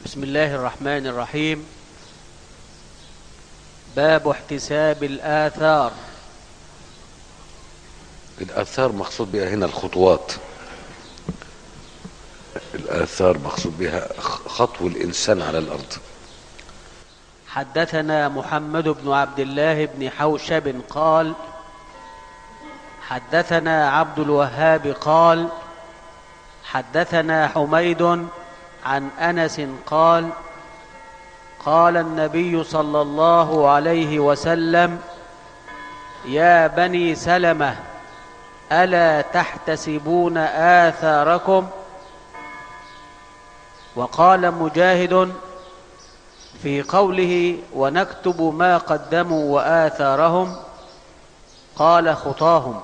بسم الله الرحمن الرحيم باب احتساب الآثار الآثار مقصود بها هنا الخطوات الآثار مقصود بها خطو الإنسان على الأرض حدثنا محمد بن عبد الله بن حوشب قال حدثنا عبد الوهاب قال حدثنا حميد عن انس قال قال النبي صلى الله عليه وسلم يا بني سلمه الا تحتسبون اثاركم وقال مجاهد في قوله ونكتب ما قدموا واثارهم قال خطاهم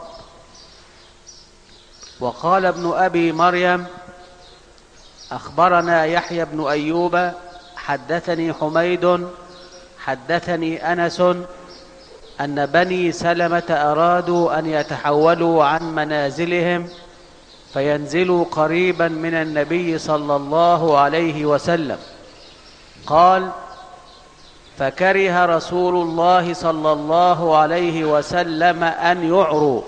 وقال ابن ابي مريم اخبرنا يحيى بن ايوب حدثني حميد حدثني انس ان بني سلمه ارادوا ان يتحولوا عن منازلهم فينزلوا قريبا من النبي صلى الله عليه وسلم قال فكره رسول الله صلى الله عليه وسلم ان يعروا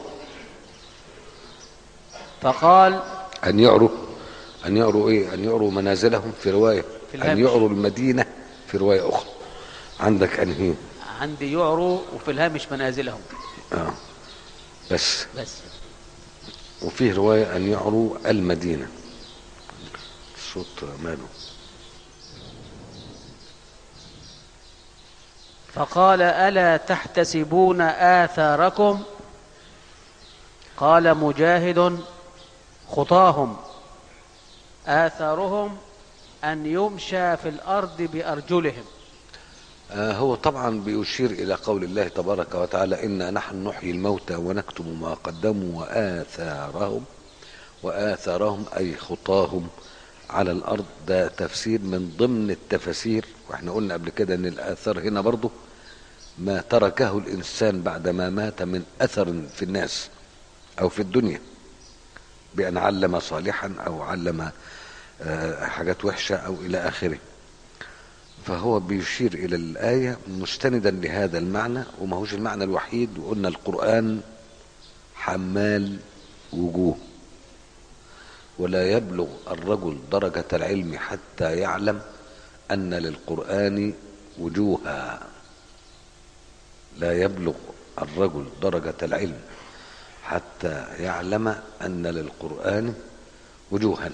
فقال أن يعروا أن يعروا إيه أن يعروا منازلهم في رواية في أن الهامش. يعروا المدينة في رواية أخرى عندك أنهي عندي يعروا وفي الهامش منازلهم آه. بس بس وفيه رواية أن يعروا المدينة الصوت ماله فقال الا تحتسبون اثاركم قال مجاهد خطاهم اثارهم ان يمشى في الارض بارجلهم آه هو طبعا بيشير إلى قول الله تبارك وتعالى إنا نحن نحيي الموتى ونكتب ما قدموا وآثارهم وآثارهم أي خطاهم على الأرض ده تفسير من ضمن التفاسير وإحنا قلنا قبل كده إن الآثار هنا برضه ما تركه الإنسان بعدما مات من أثر في الناس أو في الدنيا بأن علم صالحا أو علم آه، حاجات وحشة أو إلى آخره فهو بيشير إلى الآية مستندا لهذا المعنى وما هوش المعنى الوحيد وقلنا القرآن حمال وجوه ولا يبلغ الرجل درجة العلم حتى يعلم أن للقرآن وجوها لا يبلغ الرجل درجة العلم حتى يعلم أن للقرآن وجوها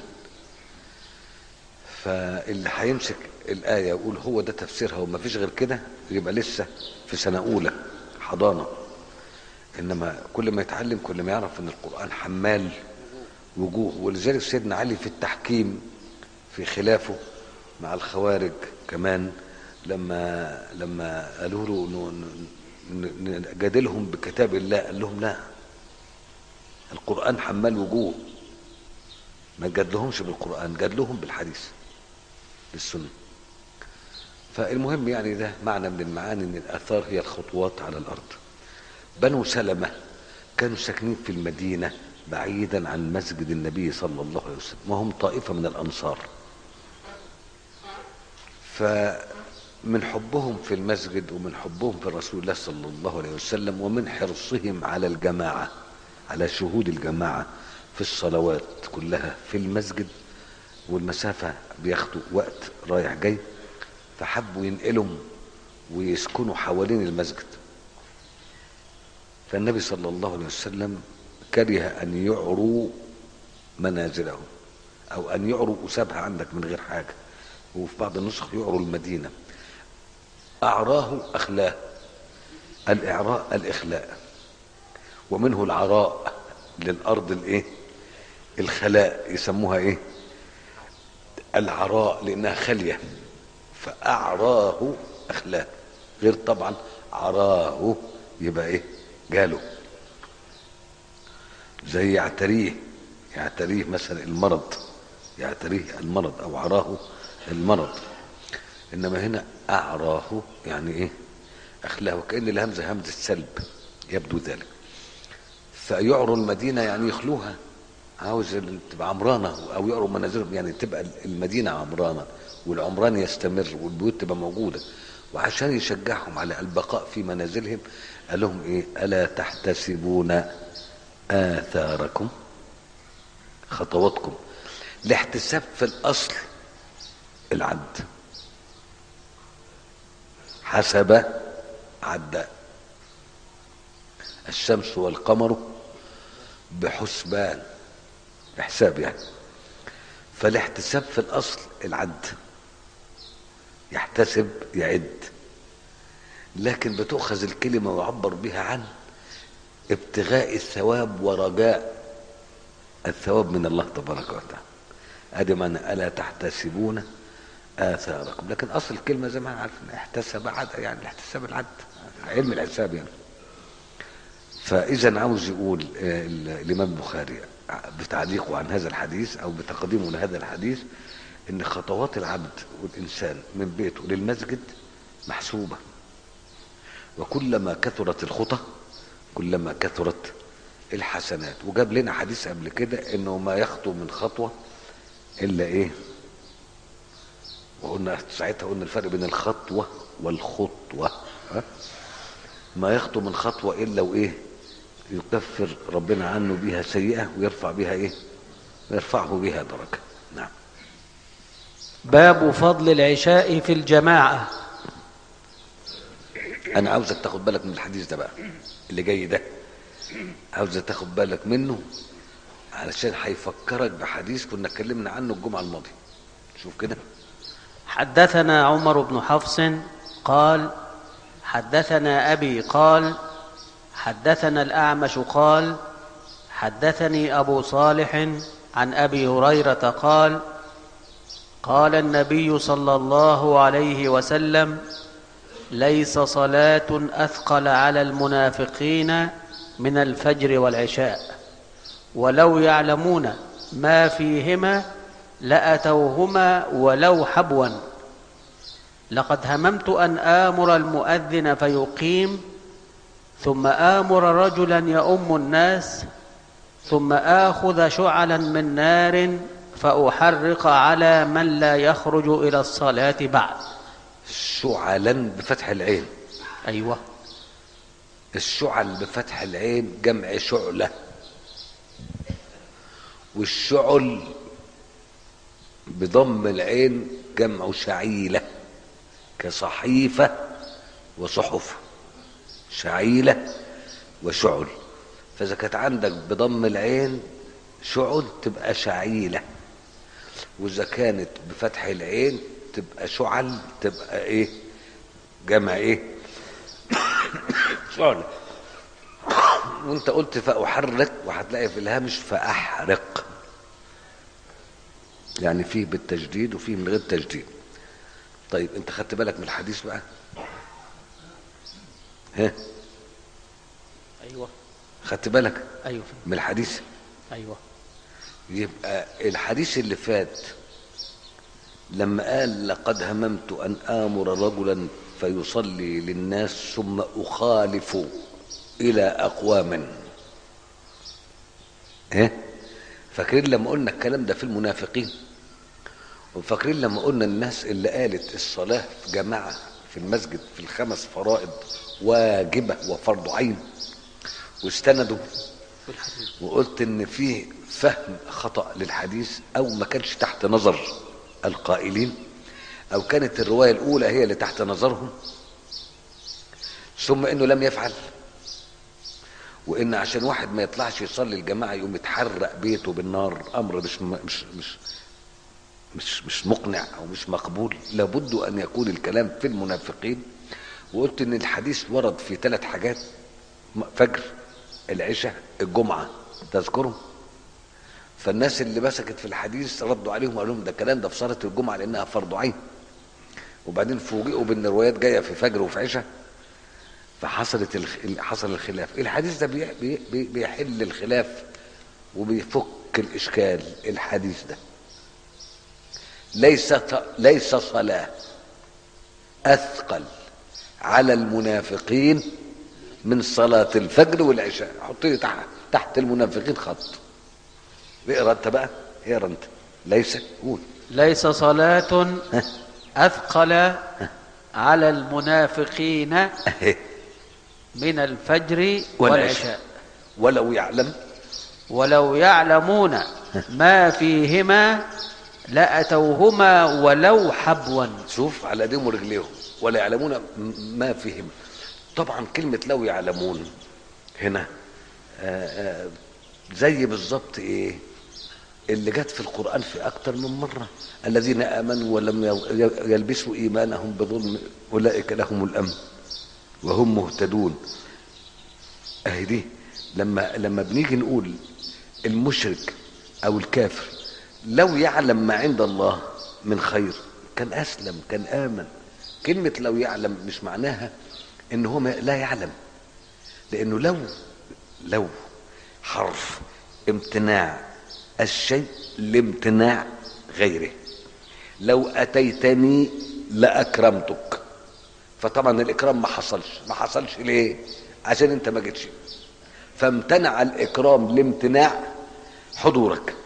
فاللي هيمسك الآية ويقول هو ده تفسيرها وما فيش غير كده يبقى لسه في سنة أولى حضانة إنما كل ما يتعلم كل ما يعرف أن القرآن حمال وجوه ولذلك سيدنا علي في التحكيم في خلافه مع الخوارج كمان لما لما قالوا له ن- ن- نجادلهم بكتاب الله قال لهم لا القرآن حمال وجوه ما جادلهمش بالقرآن جادلهم بالحديث بالسنة فالمهم يعني ده معنى من المعاني ان الاثار هي الخطوات على الارض بنو سلمة كانوا ساكنين في المدينة بعيدا عن مسجد النبي صلى الله عليه وسلم وهم طائفة من الأنصار فمن حبهم في المسجد ومن حبهم في رسول الله صلى الله عليه وسلم ومن حرصهم على الجماعة على شهود الجماعة في الصلوات كلها في المسجد والمسافة بياخدوا وقت رايح جاي فحبوا ينقلهم ويسكنوا حوالين المسجد فالنبي صلى الله عليه وسلم كره أن يعروا منازلهم أو أن يعروا وسابها عندك من غير حاجة وفي بعض النسخ يعروا المدينة أعراه أخلاه الإعراء الإخلاء ومنه العراء للأرض الإيه الخلاء يسموها إيه العراء لأنها خالية فأعراه أخلاه غير طبعا عراه يبقى إيه جاله زي يعتريه يعتريه مثلا المرض يعتريه المرض أو عراه المرض إنما هنا أعراه يعني إيه أخلاه وكأن الهمزة همزة سلب يبدو ذلك فيعروا المدينة يعني يخلوها عاوز ال- تبقى عمرانه او يقروا منازلهم يعني تبقى المدينه عمرانه والعمران يستمر والبيوت تبقى موجوده وعشان يشجعهم على البقاء في منازلهم قال لهم ايه الا تحتسبون اثاركم خطواتكم الاحتساب في الاصل العد حسب عد الشمس والقمر بحسبان بحساب يعني فالاحتساب في الاصل العد يحتسب يعد لكن بتؤخذ الكلمه ويعبر بها عن ابتغاء الثواب ورجاء الثواب من الله تبارك وتعالى ادي معنى الا تحتسبون اثاركم لكن اصل الكلمه زي ما احنا عارفين احتسب عد يعني الاحتساب العد علم الحساب يعني فاذا عاوز يقول آه، ال- الامام البخاري بتعليقه عن هذا الحديث او بتقديمه لهذا الحديث ان خطوات العبد والانسان من بيته للمسجد محسوبه وكلما كثرت الخطى كلما كثرت الحسنات وجاب لنا حديث قبل كده انه ما يخطو من خطوه الا ايه وقلنا ساعتها قلنا الفرق بين الخطوه والخطوه ها؟ ما يخطو من خطوه الا وايه يكفر ربنا عنه بها سيئه ويرفع بها ايه ويرفعه بها درجه نعم باب فضل العشاء في الجماعة انا عاوزك تاخد بالك من الحديث ده بقى اللي جاي ده عاوزك تاخد بالك منه علشان هيفكرك بحديث كنا اتكلمنا عنه الجمعه الماضيه شوف كده حدثنا عمر بن حفص قال حدثنا أبي قال حدثنا الأعمش قال حدثني أبو صالح عن أبي هريرة قال قال النبي صلى الله عليه وسلم ليس صلاة أثقل على المنافقين من الفجر والعشاء ولو يعلمون ما فيهما لأتوهما ولو حبوا لقد هممت أن آمر المؤذن فيقيم ثم آمر رجلا يؤم الناس ثم آخذ شعلا من نار فأحرق على من لا يخرج إلى الصلاة بعد شعلا بفتح العين أيوة الشعل بفتح العين جمع شعلة والشعل بضم العين جمع شعيلة كصحيفة وصحف شعيلة وشعل فإذا كانت عندك بضم العين شعل تبقى شعيلة وإذا كانت بفتح العين تبقى شعل تبقى إيه جمع إيه شعلة وانت قلت فأحرق وهتلاقي في الهامش فأحرق يعني فيه بالتجديد وفيه من غير تجديد طيب انت خدت بالك من الحديث بقى ها أيوة خدت بالك أيوة من الحديث أيوة يبقى الحديث اللي فات لما قال لقد هممت ان امر رجلا فيصلي للناس ثم اخالف الى اقوام ايه فاكرين لما قلنا الكلام ده في المنافقين وفاكرين لما قلنا الناس اللي قالت الصلاه في جماعه في المسجد في الخمس فرائض واجبه وفرض عين واستندوا في الحديث وقلت ان في فهم خطا للحديث او ما كانش تحت نظر القائلين او كانت الروايه الاولى هي اللي تحت نظرهم ثم انه لم يفعل وان عشان واحد ما يطلعش يصلي الجماعه يقوم يتحرق بيته بالنار امر مش مش مش مش مش مقنع او مش مقبول لابد ان يكون الكلام في المنافقين وقلت ان الحديث ورد في ثلاث حاجات فجر العشاء الجمعه تذكرهم فالناس اللي مسكت في الحديث ردوا عليهم وقالوا لهم ده الكلام ده في صلاه الجمعه لانها فرض عين وبعدين فوجئوا بان الروايات جايه في فجر وفي عشاء فحصلت الخ... حصل الخلاف الحديث ده بي... بي... بي- بيحل الخلاف وبيفك الاشكال الحديث ده ليس ليس صلاه اثقل على المنافقين من صلاه الفجر والعشاء حط لي تحت تحت المنافقين خط اقرا انت بقى اقرا انت ليس قول ليس صلاة أثقل على المنافقين اهي من الفجر والعشاء. والعشاء ولو يعلم ولو يعلمون ما فيهما لأتوهما ولو حبوا شوف على ايديهم ورجليهم ولا يعلمون م- ما فيهم طبعا كلمة لو يعلمون هنا آه، آه، زي بالظبط ايه اللي جت في القرآن في أكتر من مرة الذين آمنوا ولم ي- يلبسوا إيمانهم بظلم أولئك لهم الأمن وهم مهتدون أهي دي لما لما بنيجي نقول المشرك أو الكافر لو يعلم ما عند الله من خير كان أسلم كان آمن كلمة لو يعلم مش معناها إن هو ما- لا يعلم لأنه لو لو حرف امتناع الشيء لامتناع غيره لو أتيتني لأكرمتك فطبعا الإكرام ما حصلش ما حصلش ليه عشان أنت ما جيتش فامتنع الإكرام لامتناع حضورك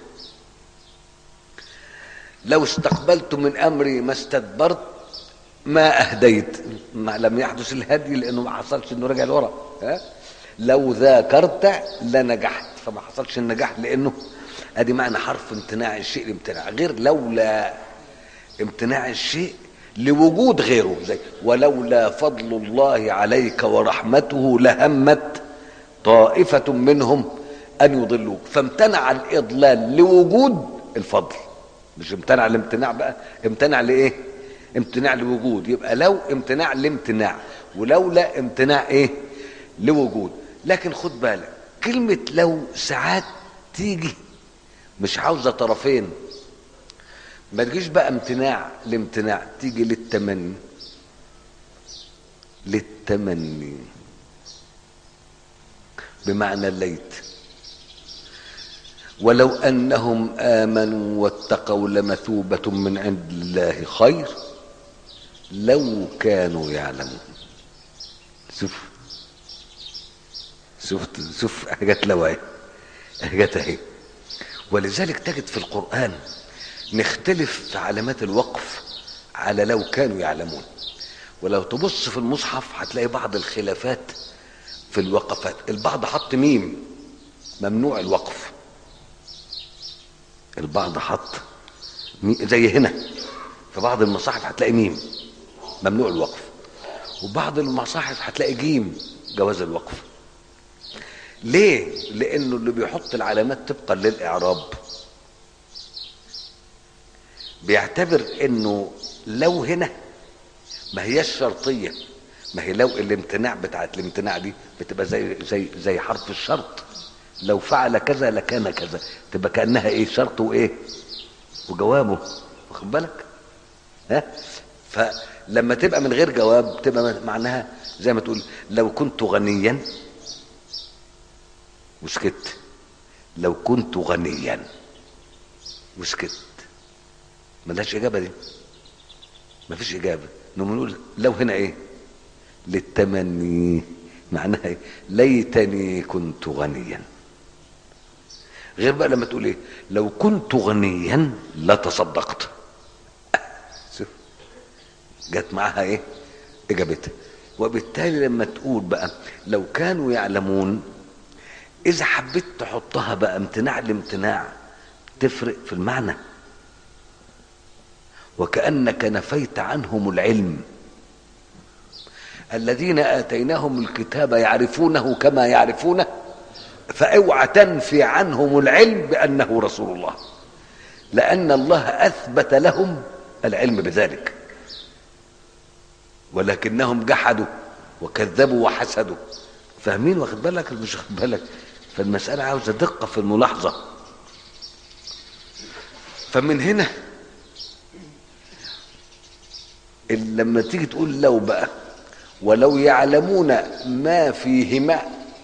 لو استقبلت من أمري ما استدبرت ما أهديت ما لم يحدث الهدي لأنه ما حصلش إنه رجع لورا ها لو ذاكرت لنجحت فما حصلش النجاح لأنه ادي معنى حرف امتناع الشيء لامتناع غير لولا امتناع الشيء لوجود غيره زي ولولا فضل الله عليك ورحمته لهمت طائفة منهم أن يضلوك فامتنع الإضلال لوجود الفضل مش امتنع الامتناع بقى امتنع لإيه امتناع لوجود يبقى لو امتناع لامتناع ولولا امتناع ايه لوجود لكن خد بالك كلمة لو ساعات تيجي مش عاوزة طرفين ما تجيش بقى امتناع لامتناع تيجي للتمني للتمني بمعنى الليت ولو انهم امنوا واتقوا لمثوبه من عند الله خير لو كانوا يعلمون شوف شوف شوف حاجات لو اهي حاجات اهي ولذلك تجد في القران نختلف في علامات الوقف على لو كانوا يعلمون ولو تبص في المصحف هتلاقي بعض الخلافات في الوقفات البعض حط ميم ممنوع الوقف البعض حط مي- زي هنا في بعض المصاحف هتلاقي ميم ممنوع الوقف وبعض المصاحف هتلاقي جيم جواز الوقف ليه لانه اللي بيحط العلامات طبقا للاعراب بيعتبر انه لو هنا ما هياش شرطيه ما هي لو الامتناع بتاعت الامتناع دي بتبقى زي زي زي حرف الشرط لو فعل كذا لكان كذا تبقى كانها ايه شرط وايه وجوابه واخد بالك ها فلما تبقى من غير جواب تبقى معناها زي ما تقول لو كنت غنيا وسكت لو كنت غنيا وسكت ملهاش اجابه دي مفيش اجابه نقوم نقول لو هنا ايه للتمني معناها ايه ليتني كنت غنيا غير بقى لما تقول ايه لو كنت غنيا لتصدقت شوف جت معاها ايه اجابتها وبالتالي لما تقول بقى لو كانوا يعلمون اذا حبيت تحطها بقى امتناع لامتناع تفرق في المعنى وكانك نفيت عنهم العلم الذين اتيناهم الكتاب يعرفونه كما يعرفونه فاوعى تنفي عنهم العلم بانه رسول الله لان الله اثبت لهم العلم بذلك ولكنهم جحدوا وكذبوا وحسدوا فاهمين واخد بالك ولا مش واخد بالك فالمساله عاوزه دقه في الملاحظه فمن هنا ال- لما تيجي تقول لو بقى ولو يعلمون ما فيهما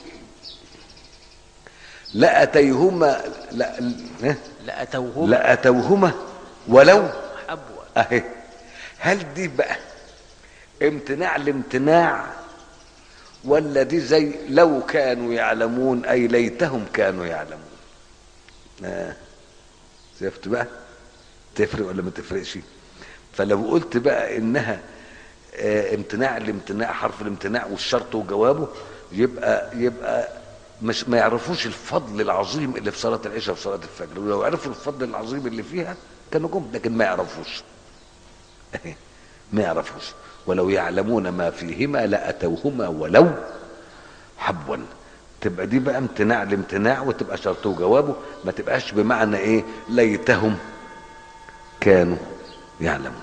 لأتيهما لا لا- لأتوهما لأتوهما ولو حبوا اهي هل دي بقى امتناع لامتناع ولا دي زي لو كانوا يعلمون اي ليتهم كانوا يعلمون آه. شفت بقى تفرق ولا ما تفرقش فلو قلت بقى انها آه، امتناع الامتناع حرف الامتناع والشرط وجوابه يبقى يبقى مش ما يعرفوش الفضل العظيم اللي في صلاه العشاء وفي صلاه الفجر ولو عرفوا الفضل العظيم اللي فيها كانوا جم لكن ما يعرفوش ما يعرفوش ولو يعلمون ما فيهما لاتوهما ولو حبوا تبقى دي بقى امتناع الامتناع وتبقى شرط وجوابه ما تبقاش بمعنى ايه ليتهم كانوا يعلمون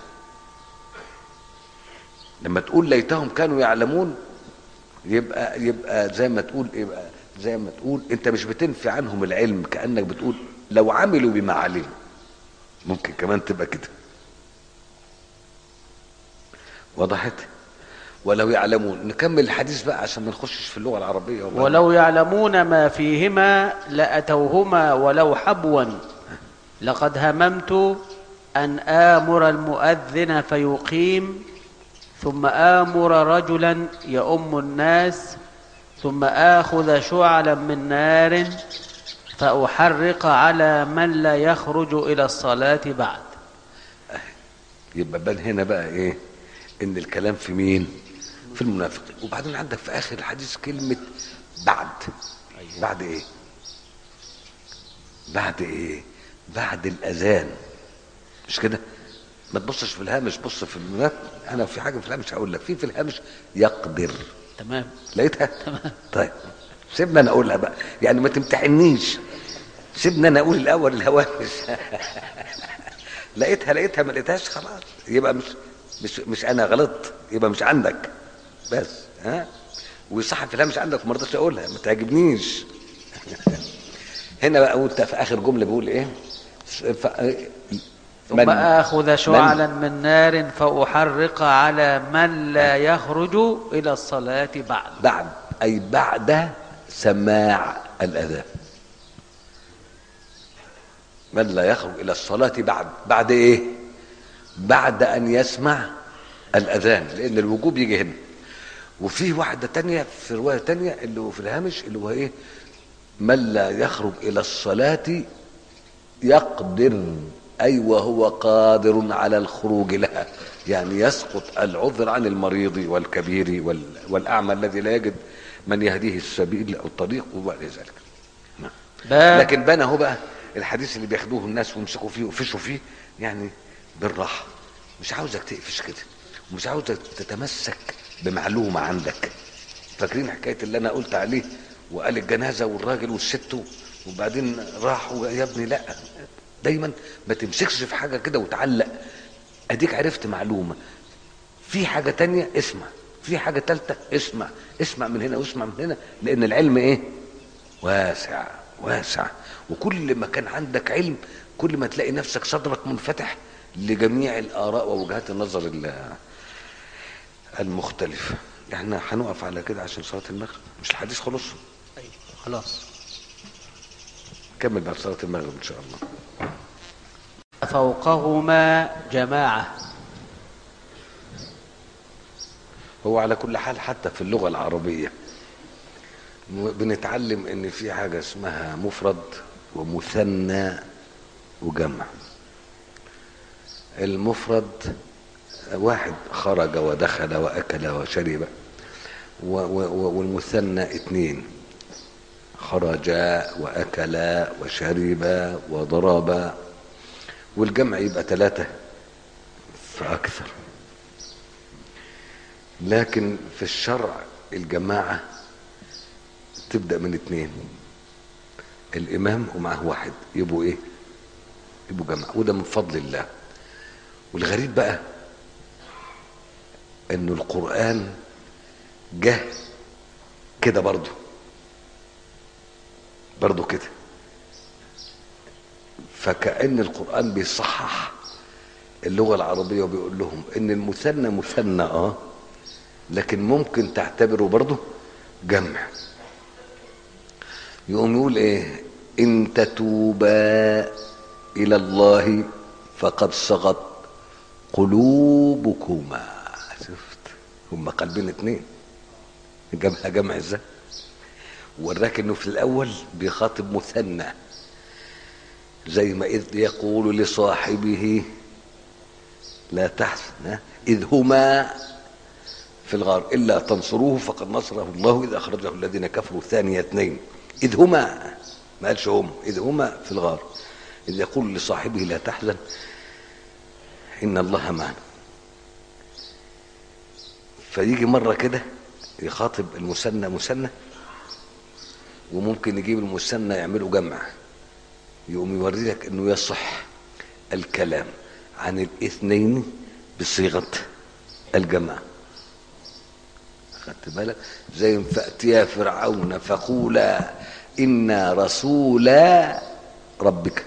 لما تقول ليتهم كانوا يعلمون يبقى يبقى زي ما تقول يبقى زي ما تقول انت مش بتنفي عنهم العلم كانك بتقول لو عملوا بما علموا ممكن كمان تبقى كده وضحت ولو يعلمون نكمل الحديث بقى عشان ما نخشش في اللغه العربيه وبعد- ولو يعلمون ما فيهما لأتوهما ولو حبوا لقد هممت أن آمر المؤذن فيقيم ثم آمر رجلا يؤم الناس ثم آخذ شعلا من نار فأحرق على من لا يخرج إلى الصلاة بعد يبقى بان هنا بقى ايه ان الكلام في مين في المنافقين وبعدين عندك في اخر الحديث كلمه بعد بعد ايه بعد ايه بعد الاذان مش كده ما تبصش في الهامش بص في المنافق انا في حاجه في الهامش هقول لك في في الهامش يقدر تمام لقيتها طيب سيبنا انا اقولها بقى يعني ما تمتحنيش سيبنا انا اقول الاول الهوامش لقيتها لقيتها ما لقيتهاش خلاص يبقى مش مش مش انا غلطت يبقى مش عندك بس ها وصح في الهامش عندك وما رضيتش اقولها ما تعجبنيش هنا بقى وانت في اخر جمله بيقول ايه ف... ثم آخذ شعلا من نار فأحرق على من لا يخرج إلى الصلاة بعد بعد أي بعد سماع الأذان من لا يخرج إلى الصلاة بعد بعد إيه بعد أن يسمع الأذان لأن الوجوب يجي هنا وفي واحدة تانية في رواية تانية اللي هو في الهامش اللي هو إيه من لا يخرج إلى الصلاة يقدر أي وهو قادر على الخروج لها يعني يسقط العذر عن المريض والكبير وال- والأعمى الذي لا يجد من يهديه السبيل أو الطريق وما إلى ذلك نعم. باب لكن بنى هو بقى الحديث اللي بياخدوه الناس ويمسكوا فيه ويقفشوا فيه يعني بالراحة مش عاوزك تقفش كده ومش عاوزك تتمسك بمعلومة عندك فاكرين حكاية اللي أنا قلت عليه وقال الجنازة والراجل والست وبعدين راحوا يا ابني لا دايما ما تمسكش في حاجة كده وتعلق اديك عرفت معلومة في حاجة تانية اسمع في حاجة تالتة اسمع اسمع من هنا واسمع من هنا لأن العلم ايه واسع واسع وكل ما كان عندك علم كل ما تلاقي نفسك صدرك منفتح لجميع الآراء ووجهات النظر ال- المختلفة احنا هنقف على كده عشان صلاة المغرب مش الحديث خلص خلاص كمل بعد صلاة المغرب ان شاء الله فوقهما جماعة هو على كل حال حتى في اللغة العربية م- بنتعلم ان في حاجة اسمها مفرد ومثنى وجمع المفرد واحد خرج ودخل واكل وشرب و- و- و- والمثنى اتنين خرجا واكلا وشربا وضربا والجمع يبقى ثلاثة فأكثر لكن في الشرع الجماعة تبدأ من اتنين الإمام ومعه واحد يبقوا إيه؟ يبقوا جماعة وده من فضل الله والغريب بقى إنه القرآن جه كده برضه برضه كده فكأن القرآن بيصحح اللغة العربية وبيقول لهم إن المثنى مثنى آه لكن ممكن تعتبره برضه جمع يقوم يقول إيه إن تتوبا إلى الله فقد صغت قلوبكما شفت هم قلبين اتنين جمع جمع ازاي وراك انه في الاول بيخاطب مثنى زي ما إذ يقول لصاحبه لا تحزن إذ هما في الغار إلا تنصروه فقد نصره الله إذ أخرجه الذين كفروا ثاني اثنين إذ هما ما قالش هم إذ هما في الغار إذ يقول لصاحبه لا تحزن إن الله معنا فيجي مرة كده يخاطب المثنى مثنى وممكن يجيب المثنى يعمله جمع يقوم يوري لك انه يصح الكلام عن الاثنين بصيغه الجمع خدت بالك زي فاتيا فرعون فقولا انا رسولا ربك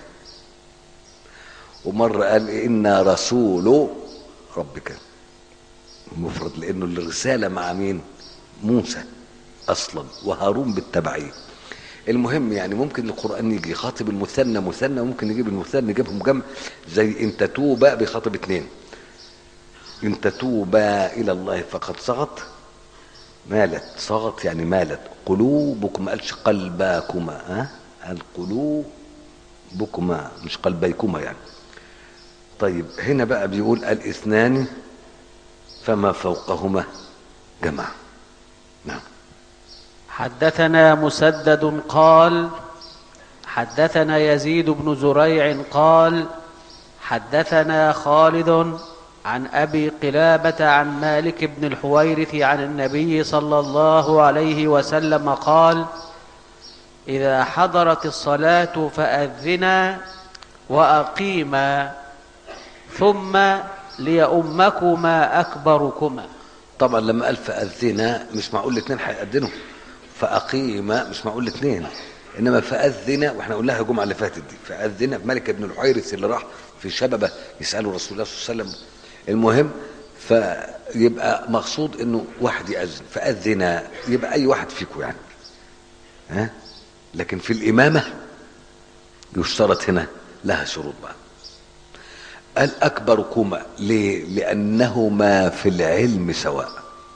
ومره قال انا رسول ربك مفرد لانه الرساله مع مين موسى اصلا وهارون بالتبعيه المهم يعني ممكن القران يجي يخاطب المثنى مثنى وممكن يجيب المثنى يجيبهم جمع زي ان تتوبا بيخاطب اثنين ان تتوبا الى الله فقد صغت مالت صغت يعني مالت قلوبكم ما قالش قلباكما ها قال قلوبكما مش قلبيكما يعني طيب هنا بقى بيقول الاثنان فما فوقهما جمع نعم حدثنا مسدد قال حدثنا يزيد بن زريع قال حدثنا خالد عن ابي قلابه عن مالك بن الحويرث عن النبي صلى الله عليه وسلم قال اذا حضرت الصلاه فاذنا واقيما ثم ليؤمكما اكبركما طبعا لما قال فاذنا مش معقول الاثنين هيأذنوا فأقيم مش معقول الاثنين إنما فأذن وإحنا قلناها الجمعة اللي فاتت دي فأذن ملك بن الحويرث اللي راح في شببة يسأله رسول الله صلى الله عليه وسلم المهم فيبقى مقصود إنه واحد يأذن فأذن يبقى أي واحد فيكم يعني ها لكن في الإمامة يشترط هنا لها شروط بقى الأكبركما ليه؟ لأنهما في العلم سواء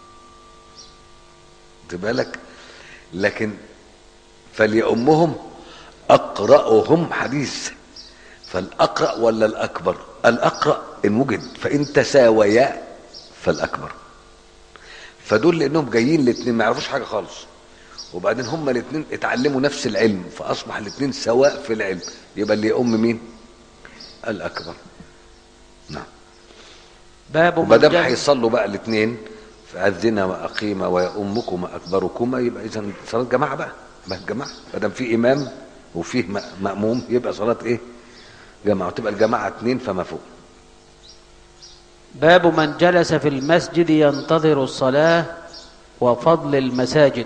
بالك لكن فليأمهم أقرأهم حديث فالأقرأ ولا الأكبر الأقرأ إن وجد فإن تساويا فالأكبر فدول لأنهم جايين الاثنين ما يعرفوش حاجة خالص وبعدين هما الاثنين اتعلموا نفس العلم فأصبح الاثنين سواء في العلم يبقى اللي يأم مين الأكبر نعم باب وما دام من جمع- هيصلوا بقى الاثنين فأذن وأقيم ويأمكما أكبركما يبقى إذا صلاة جماعة بقى ما جماعة ما دام في إمام وفيه م- مأموم يبقى صلاة إيه؟ جماعة وتبقى الجماعة اثنين فما فوق باب من جلس في المسجد ينتظر الصلاة وفضل المساجد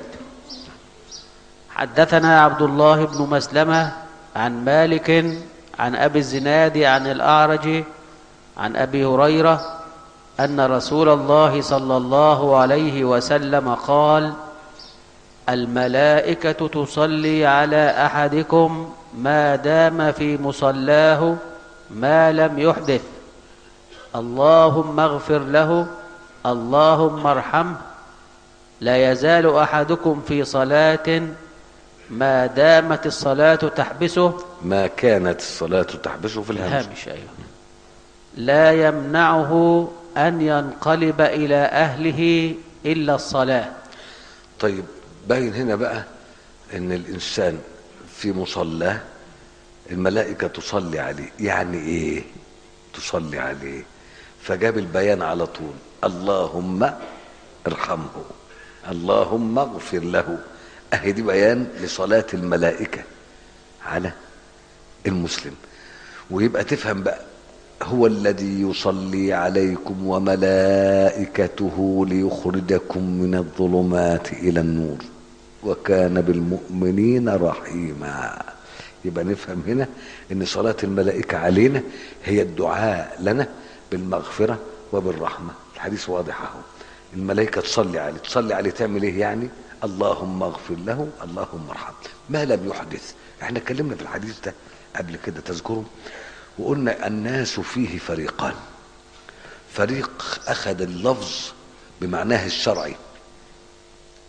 حدثنا عبد الله بن مسلمة عن مالك عن أبي الزناد عن الأعرج عن أبي هريرة أن رسول الله صلى الله عليه وسلم قال الملائكة تصلي على أحدكم ما دام في مصلاه ما لم يحدث اللهم اغفر له اللهم ارحمه لا يزال احدكم في صلاه ما دامت الصلاه تحبسه ما كانت الصلاة تحبسه في الهمس هامش ايوه لا يمنعه ان ينقلب الى اهله الا الصلاه طيب باين هنا بقى ان الانسان في مصلاه الملائكه تصلي عليه يعني ايه تصلي عليه فجاب البيان على طول اللهم ارحمه اللهم اغفر له اهي دي بيان لصلاه الملائكه على المسلم ويبقى تفهم بقى هو الذي يصلي عليكم وملائكته ليخرجكم من الظلمات الى النور وكان بالمؤمنين رحيما يبقى نفهم هنا ان صلاه الملائكه علينا هي الدعاء لنا بالمغفره وبالرحمه الحديث واضح اهو الملائكه تصلي عليه تصلي عليه تعمل ايه يعني اللهم اغفر له اللهم ارحمه ما لم يحدث احنا اتكلمنا في الحديث ده قبل كده تذكروا وقلنا الناس فيه فريقان فريق اخذ اللفظ بمعناه الشرعي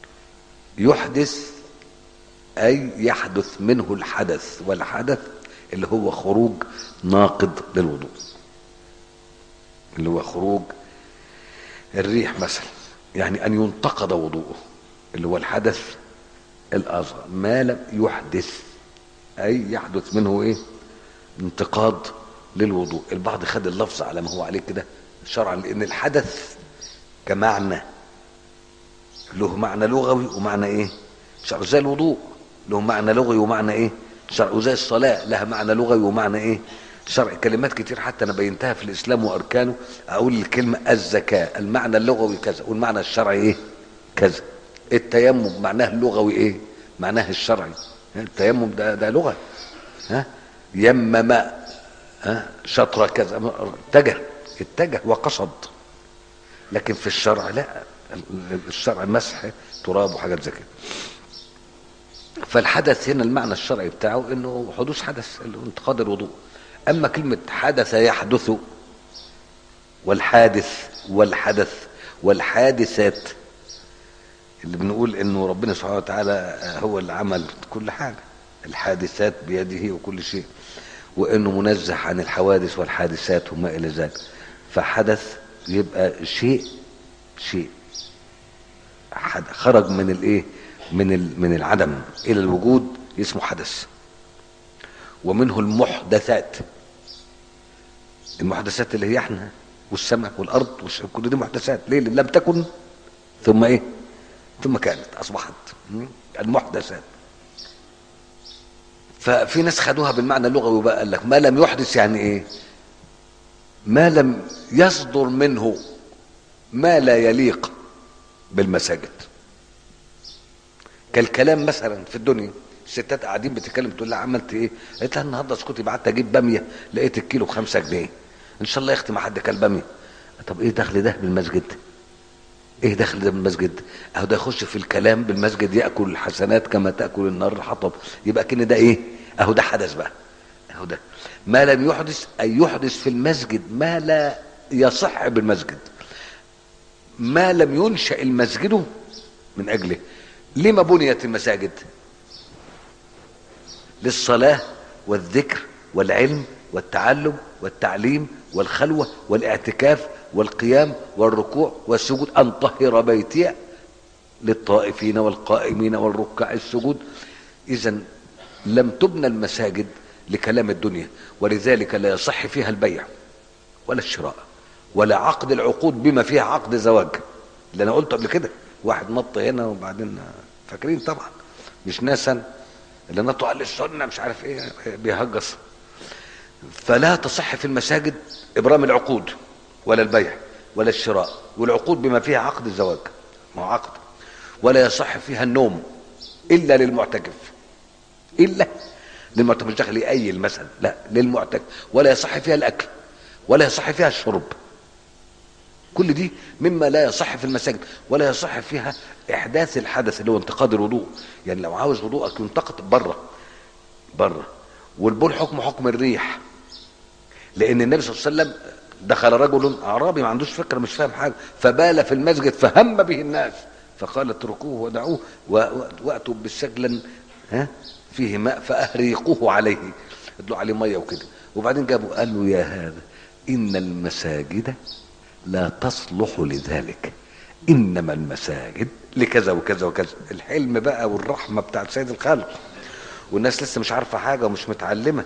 يحدث اي يحدث منه الحدث والحدث اللي هو خروج ناقض للوضوء اللي هو خروج الريح مثلا يعني ان ينتقد وضوءه اللي هو الحدث الاصغر ما لم يحدث اي يحدث منه ايه انتقاد للوضوء البعض خد اللفظ على ما هو عليه كده شرعا لان الحدث كمعنى له معنى لغوي ومعنى ايه شرع زي الوضوء له معنى لغوي ومعنى ايه شرع وزي الصلاة لها معنى لغوي ومعنى ايه شرع كلمات كتير حتى انا بينتها في الاسلام واركانه اقول الكلمة الزكاة المعنى اللغوي كذا والمعنى الشرعي ايه كذا التيمم معناه اللغوي ايه معناه الشرعي التيمم ده ده لغة ها يمم ها شطر كذا اتجه اتجه وقصد لكن في الشرع لا الشرع مسح تراب وحاجات زي كده فالحدث هنا المعنى الشرعي بتاعه انه حدوث حدث انتقاد الوضوء اما كلمه حدث يحدث والحادث والحدث والحادثات اللي بنقول انه ربنا سبحانه وتعالى هو اللي عمل كل حاجه الحادثات بيده وكل شيء وانه منزه عن الحوادث والحادثات وما الى ذلك فحدث يبقى شيء شيء خرج من الايه من من العدم الى الوجود اسمه حدث ومنه المحدثات المحدثات اللي هي احنا والسماء والارض كل دي محدثات ليه لم تكن ثم ايه ثم كانت اصبحت المحدثات ففي ناس خدوها بالمعنى اللغوي بقى قال لك ما لم يحدث يعني ايه ما لم يصدر منه ما لا يليق بالمساجد كالكلام مثلا في الدنيا الستات قاعدين بتتكلم تقول لها عملت ايه؟ قالت لها النهارده اسكتي بعت اجيب باميه لقيت الكيلو بخمسة جنيه ان شاء الله يا اختي ما حد كل باميه طب ايه دخل ده بالمسجد؟ ايه دخل ده بالمسجد؟ اهو ده يخش في الكلام بالمسجد ياكل الحسنات كما تاكل النار الحطب يبقى كده ده ايه؟ اهو ده حدث بقى اهو ده ما لم يحدث اي يحدث في المسجد ما لا يصح بالمسجد ما لم ينشا المسجد من اجله لما بنيت المساجد للصلاة والذكر والعلم والتعلم والتعليم والخلوة والاعتكاف والقيام والركوع والسجود أن طهر بيتي للطائفين والقائمين والركع السجود إذا لم تبنى المساجد لكلام الدنيا ولذلك لا يصح فيها البيع ولا الشراء ولا عقد العقود بما فيها عقد زواج اللي انا قلته قبل كده واحد نط هنا وبعدين فاكرين طبعا مش ناسا اللي نطوا على السنه مش عارف ايه بيهجص فلا تصح في المساجد ابرام العقود ولا البيع ولا الشراء والعقود بما فيها عقد الزواج ما هو عقد ولا يصح فيها النوم الا للمعتكف الا للمعتكف مش داخل اي المثل لا للمعتكف ولا يصح فيها الاكل ولا يصح فيها الشرب كل دي مما لا يصح في المساجد ولا يصح فيها احداث الحدث اللي هو انتقاد الوضوء يعني لو عاوز وضوءك ينتقد بره بره والبول حكم حكم الريح لان النبي صلى الله عليه وسلم دخل رجل اعرابي ما عندوش فكره مش فاهم حاجه فبال في المسجد فهم به الناس فقال اتركوه ودعوه واتوا بالسجلا ها فيه ماء فاهريقوه عليه ادلوا عليه ميه وكده وبعدين جابوا قالوا يا هذا ان المساجد لا تصلح لذلك انما المساجد لكذا وكذا وكذا الحلم بقى والرحمه بتاعت سيد الخلق والناس لسه مش عارفه حاجه ومش متعلمه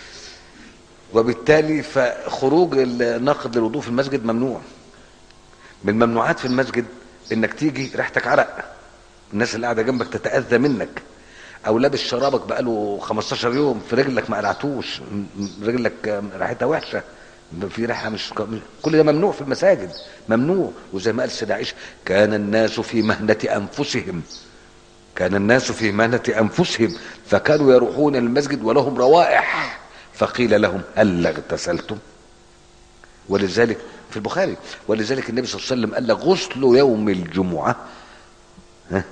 وبالتالي فخروج الناقد للوضوء في المسجد ممنوع من الممنوعات في المسجد انك تيجي ريحتك عرق الناس اللي قاعده جنبك تتاذى منك او لابس شرابك بقاله 15 يوم في رجلك ما قلعتوش رجلك ريحتها وحشه في ريحه مش كل ده ممنوع في المساجد ممنوع وزي ما قال السيدة عائشه كان الناس في مهنه انفسهم كان الناس في مهنه انفسهم فكانوا يروحون المسجد ولهم روائح فقيل لهم هل اغتسلتم ولذلك في البخاري ولذلك النبي صلى الله عليه وسلم قال لك غسل يوم الجمعه ها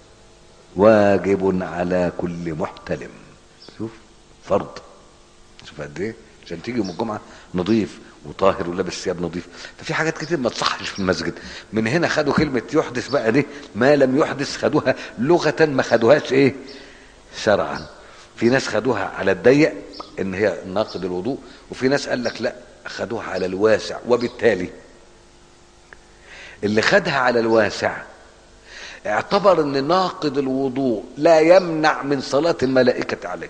واجب على كل محتلم شوف فرض شوف قد ايه عشان تيجي يوم الجمعه نظيف وطاهر ولابس ثياب نظيف ففي حاجات كتير ما تصحش في المسجد من هنا خدوا كلمه يحدث بقى دي ما لم يحدث خدوها لغه ما خدوهاش ايه شرعا في ناس خدوها على الضيق ان هي ناقض الوضوء وفي ناس قال لك لا خدوها على الواسع وبالتالي اللي خدها على الواسع اعتبر ان ناقض الوضوء لا يمنع من صلاة الملائكة عليه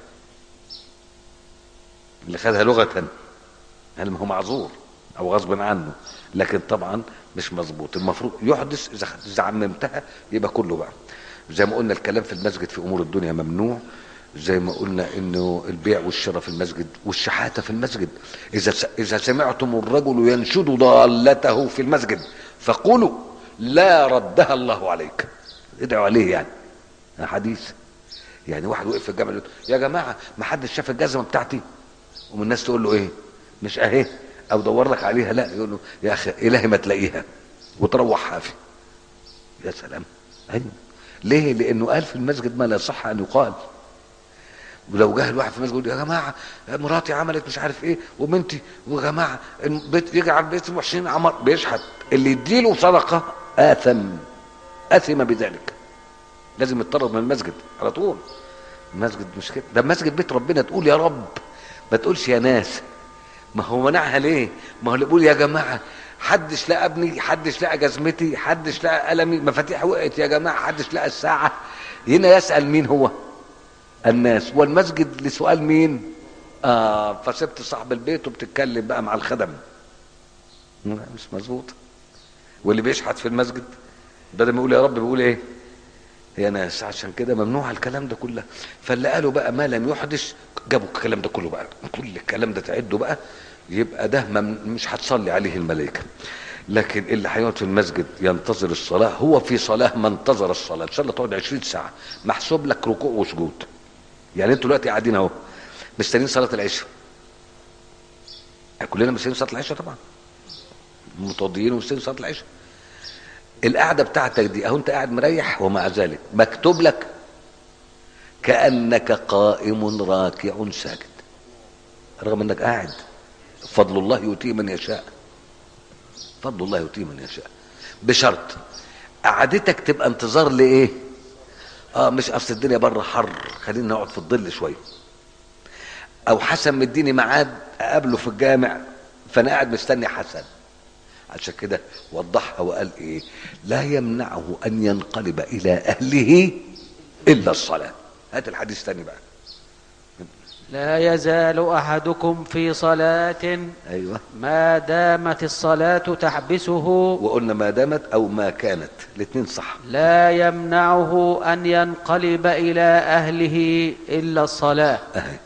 اللي خدها لغة هل هو معذور او غصب عنه لكن طبعا مش مظبوط المفروض يحدث اذا اذا عممتها يبقى كله بقى زي ما قلنا الكلام في المسجد في امور الدنيا ممنوع زي ما قلنا انه البيع والشراء في المسجد والشحاته في المسجد اذا اذا سمعتم الرجل ينشد ضالته في المسجد فقولوا لا ردها الله عليك ادعوا عليه يعني حديث يعني واحد وقف في الجامع يقول يا جماعه ما حدش شاف الجزمه بتاعتي ومن الناس تقول له ايه مش اهي او دور لك عليها لا يقول له يا اخي الهي ما تلاقيها وتروح حافي يا سلام ايوه ليه لانه قال في المسجد ما لا يصح ان يقال ولو جه الواحد في المسجد يقول يا جماعه مراتي عملت مش عارف ايه وبنتي ويا جماعه البيت يجي على البيت وحشين عمر بيشحت اللي يديله صدقه اثم اثم بذلك لازم يطرد من المسجد على طول المسجد مش كده ده مسجد بيت ربنا تقول يا رب ما تقولش يا ناس ما هو منعها ليه ما هو اللي بيقول يا جماعه حدش لقى ابني حدش لقى جزمتي حدش لقى قلمي مفاتيح وقعت يا جماعه حدش لقى الساعه هنا يسال مين هو الناس والمسجد لسؤال مين اه فسبت صاحب البيت وبتتكلم بقى مع الخدم مش مظبوط واللي بيشحت في المسجد بدل ما يقول يا رب بيقول ايه يا ناس عشان كده ممنوع الكلام ده كله فاللي قالوا بقى ما لم يحدث جابوا الكلام ده كله بقى كل الكلام ده تعده بقى يبقى ده مش هتصلي عليه الملائكه لكن اللي هيقعد في المسجد ينتظر الصلاه هو في صلاه ما انتظر الصلاه ان شاء الله تقعد 20 ساعه محسوب لك ركوع وسجود يعني انتوا دلوقتي قاعدين اهو مستنيين صلاه العشاء كلنا مستنيين صلاه العشاء طبعا متوضيين ومستنيين صلاه العشاء القعده بتاعتك دي اهو انت قاعد مريح ومع ذلك مكتوب لك كانك قائم راكع ساجد رغم انك قاعد فضل الله يؤتيه من يشاء فضل الله يؤتيه من يشاء بشرط قعدتك تبقى انتظار لايه اه مش اصل الدنيا بره حر خلينا نقعد في الظل شويه او حسن مديني ميعاد اقابله في الجامع فانا قاعد مستني حسن عشان كده وضحها وقال ايه لا يمنعه ان ينقلب الى اهله الا الصلاه هات الحديث تاني بقى لا يزال احدكم في صلاه ايوه ما دامت الصلاه تحبسه وقلنا ما دامت او ما كانت الاثنين صح لا يمنعه ان ينقلب الى اهله الا الصلاه اهي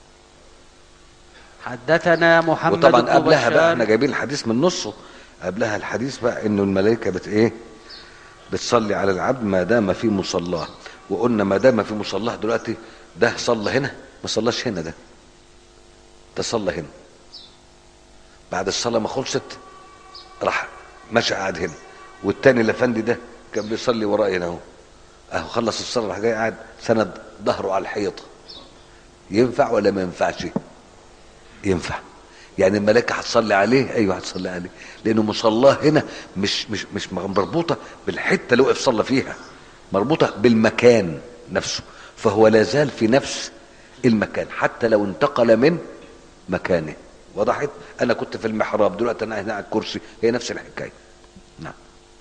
حدثنا محمد وطبعا بن قبلها بقى احنا بشار جايبين الحديث من نصه قبلها الحديث بقى انه الملائكه بت ايه بتصلي على العبد ما دام في مصلاه وقلنا ما دام في مصلاه دلوقتي ده صلى هنا ما صلاش هنا ده ده صلى هنا بعد الصلاه ما خلصت راح مشى قاعد هنا والتاني الافندي ده كان بيصلي ورايا هنا اهو اهو خلص الصلاه راح جاي قاعد سند ظهره على الحيطه ينفع ولا ما ينفعش ينفع يعني الملائكه هتصلي عليه ايوه هتصلي عليه لانه مصلاه هنا مش مش مش مربوطه بالحته اللي وقف صلى فيها مربوطه بالمكان نفسه فهو لا زال في نفس المكان حتى لو انتقل من مكانه وضحت انا كنت في المحراب دلوقتي انا هنا على الكرسي هي نفس الحكايه نعم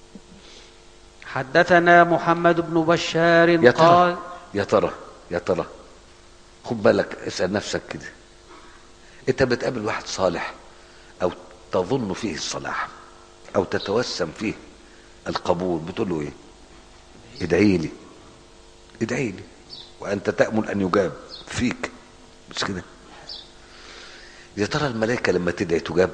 حدثنا محمد بن بشار يا قال ترى يا ترى يا ترى خد بالك اسال نفسك كده انت بتقابل واحد صالح او تظن فيه الصلاح او تتوسم فيه القبول بتقول له ايه ادعي لي ادعي لي وانت تامل ان يجاب فيك مش كده يا ترى الملائكه لما تدعي تجاب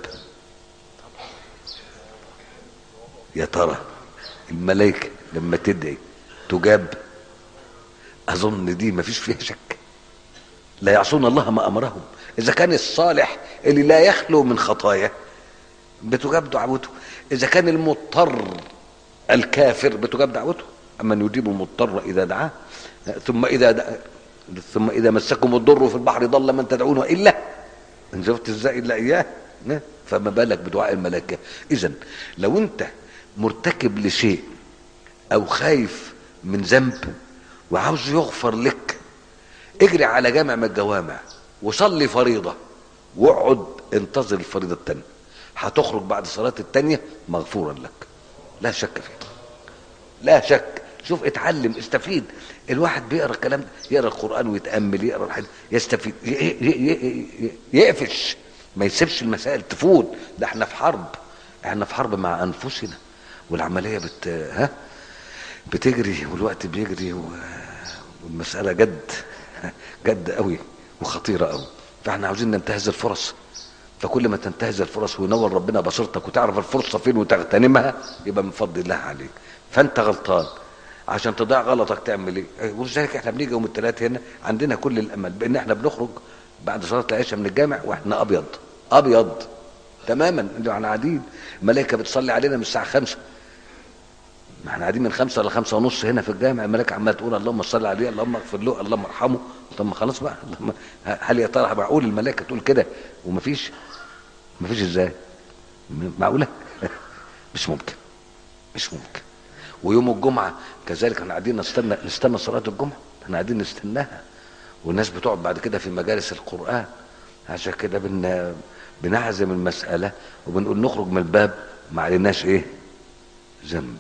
يا ترى الملائكه لما تدعي تجاب اظن دي مفيش فيها شك لا يعصون الله ما امرهم اذا كان الصالح اللي لا يخلو من خطايا بتجاب دعوته اذا كان المضطر الكافر بتجاب دعوته اما يجيب المضطر اذا دعاه ثم اذا دع... ثم اذا مسكم الضر في البحر ضل من تدعونه الا ان شفت ازاي الا اياه فما بالك بدعاء الملائكه اذا لو انت مرتكب لشيء او خايف من ذنب وعاوز يغفر لك اجري على جامع من الجوامع وصلي فريضة واقعد انتظر الفريضة التانية هتخرج بعد صلاة التانية مغفورا لك لا شك فيه لا شك شوف اتعلم استفيد الواحد بيقرا الكلام ده يقرا القران ويتامل يقرا الحديث يستفيد ي- ي- ي- يقفش ما يسيبش المسائل تفوت ده احنا في حرب احنا في حرب مع انفسنا والعمليه بت ها بتجري والوقت بيجري و- والمساله جد جد قوي وخطيره قوي فاحنا عاوزين ننتهز الفرص فكل ما تنتهز الفرص وينور ربنا بصيرتك وتعرف الفرصه فين وتغتنمها يبقى من فضل الله عليك فانت غلطان عشان تضيع غلطك تعمل ايه ولذلك احنا بنيجي يوم الثلاث هنا عندنا كل الامل بان احنا بنخرج بعد صلاه العشاء من الجامع واحنا ابيض ابيض تماما اللي احنا قاعدين الملائكه بتصلي علينا من الساعه خمسة ما احنا قاعدين من خمسة لخمسة ونص هنا في الجامع الملائكة عمالة تقول اللهم صل عليه اللهم اغفر له اللهم ارحمه طب ما خلاص بقى اللهم- هل يا ترى معقول الملائكة تقول كده ومفيش مفيش ازاي م- معقولة مش ممكن مش ممكن ويوم الجمعة كذلك احنا قاعدين نستنى نستنى صلاة الجمعة احنا قاعدين نستناها والناس بتقعد بعد كده في مجالس القرآن عشان كده بن بنعزم المسألة وبنقول نخرج من الباب ما عليناش ايه ذنب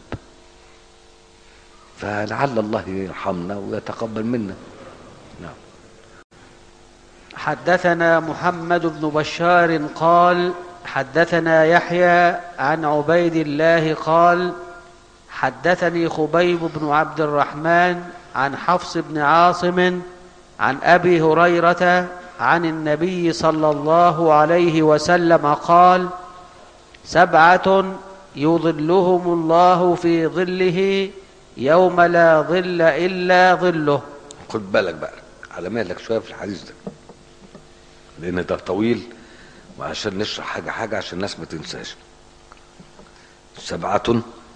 فلعل الله يرحمنا ويتقبل منا نعم حدثنا محمد بن بشار قال حدثنا يحيى عن عبيد الله قال حدثني خبيب بن عبد الرحمن عن حفص بن عاصم عن ابي هريره عن النبي صلى الله عليه وسلم قال سبعه يظلهم الله في ظله يوم لا ظل الا ظله خد بالك بقى على مهلك شويه في الحديث ده لان ده طويل وعشان نشرح حاجه حاجه عشان الناس ما تنساش سبعه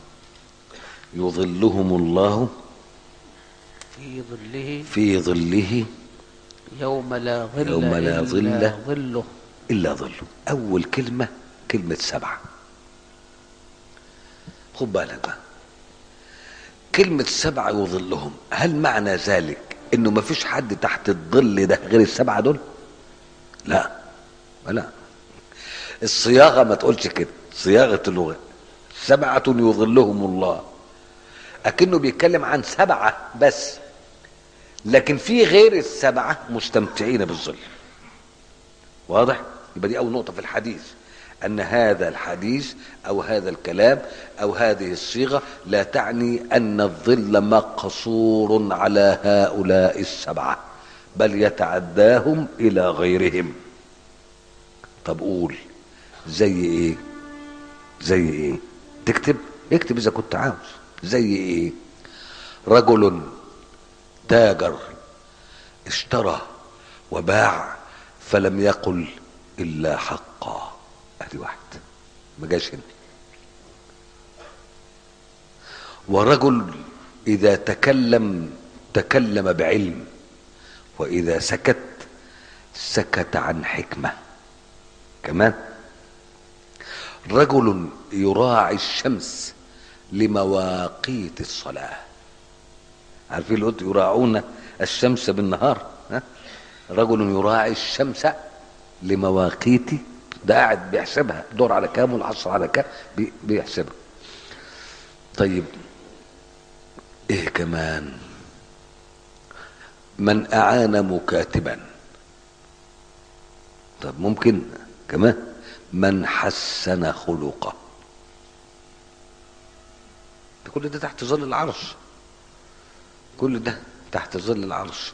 يظلهم الله في ظله في ظله يوم لا ظل يوم لا إلا ظل ظله الا ظله اول كلمه كلمه سبعه خد بالك بقى كلمة سبعة يظلهم هل معنى ذلك انه ما فيش حد تحت الظل ده غير السبعة دول لا لا الصياغة ما تقولش كده صياغة اللغة سبعة يظلهم الله أكنه بيتكلم عن سبعة بس لكن في غير السبعة مستمتعين بالظل واضح يبقى دي أول نقطة في الحديث أن هذا الحديث أو هذا الكلام أو هذه الصيغة لا تعني أن الظل مقصور على هؤلاء السبعة بل يتعداهم إلى غيرهم طب قول زي إيه زي إيه تكتب اكتب إذا كنت عاوز زي إيه رجل تاجر اشترى وباع فلم يقل إلا حقا ادي واحد ما جاش هنا ورجل اذا تكلم تكلم بعلم واذا سكت سكت عن حكمه كمان رجل يراعي الشمس لمواقيت الصلاه عارفين اللي قلت يراعون الشمس بالنهار ها رجل يراعي الشمس لمواقيت ده قاعد بيحسبها دور على كام والعصر على كام بي- بيحسبها طيب ايه كمان من اعان مكاتبا طب ممكن كمان من حسن خلقه ده كل ده تحت ظل العرش كل ده تحت ظل العرش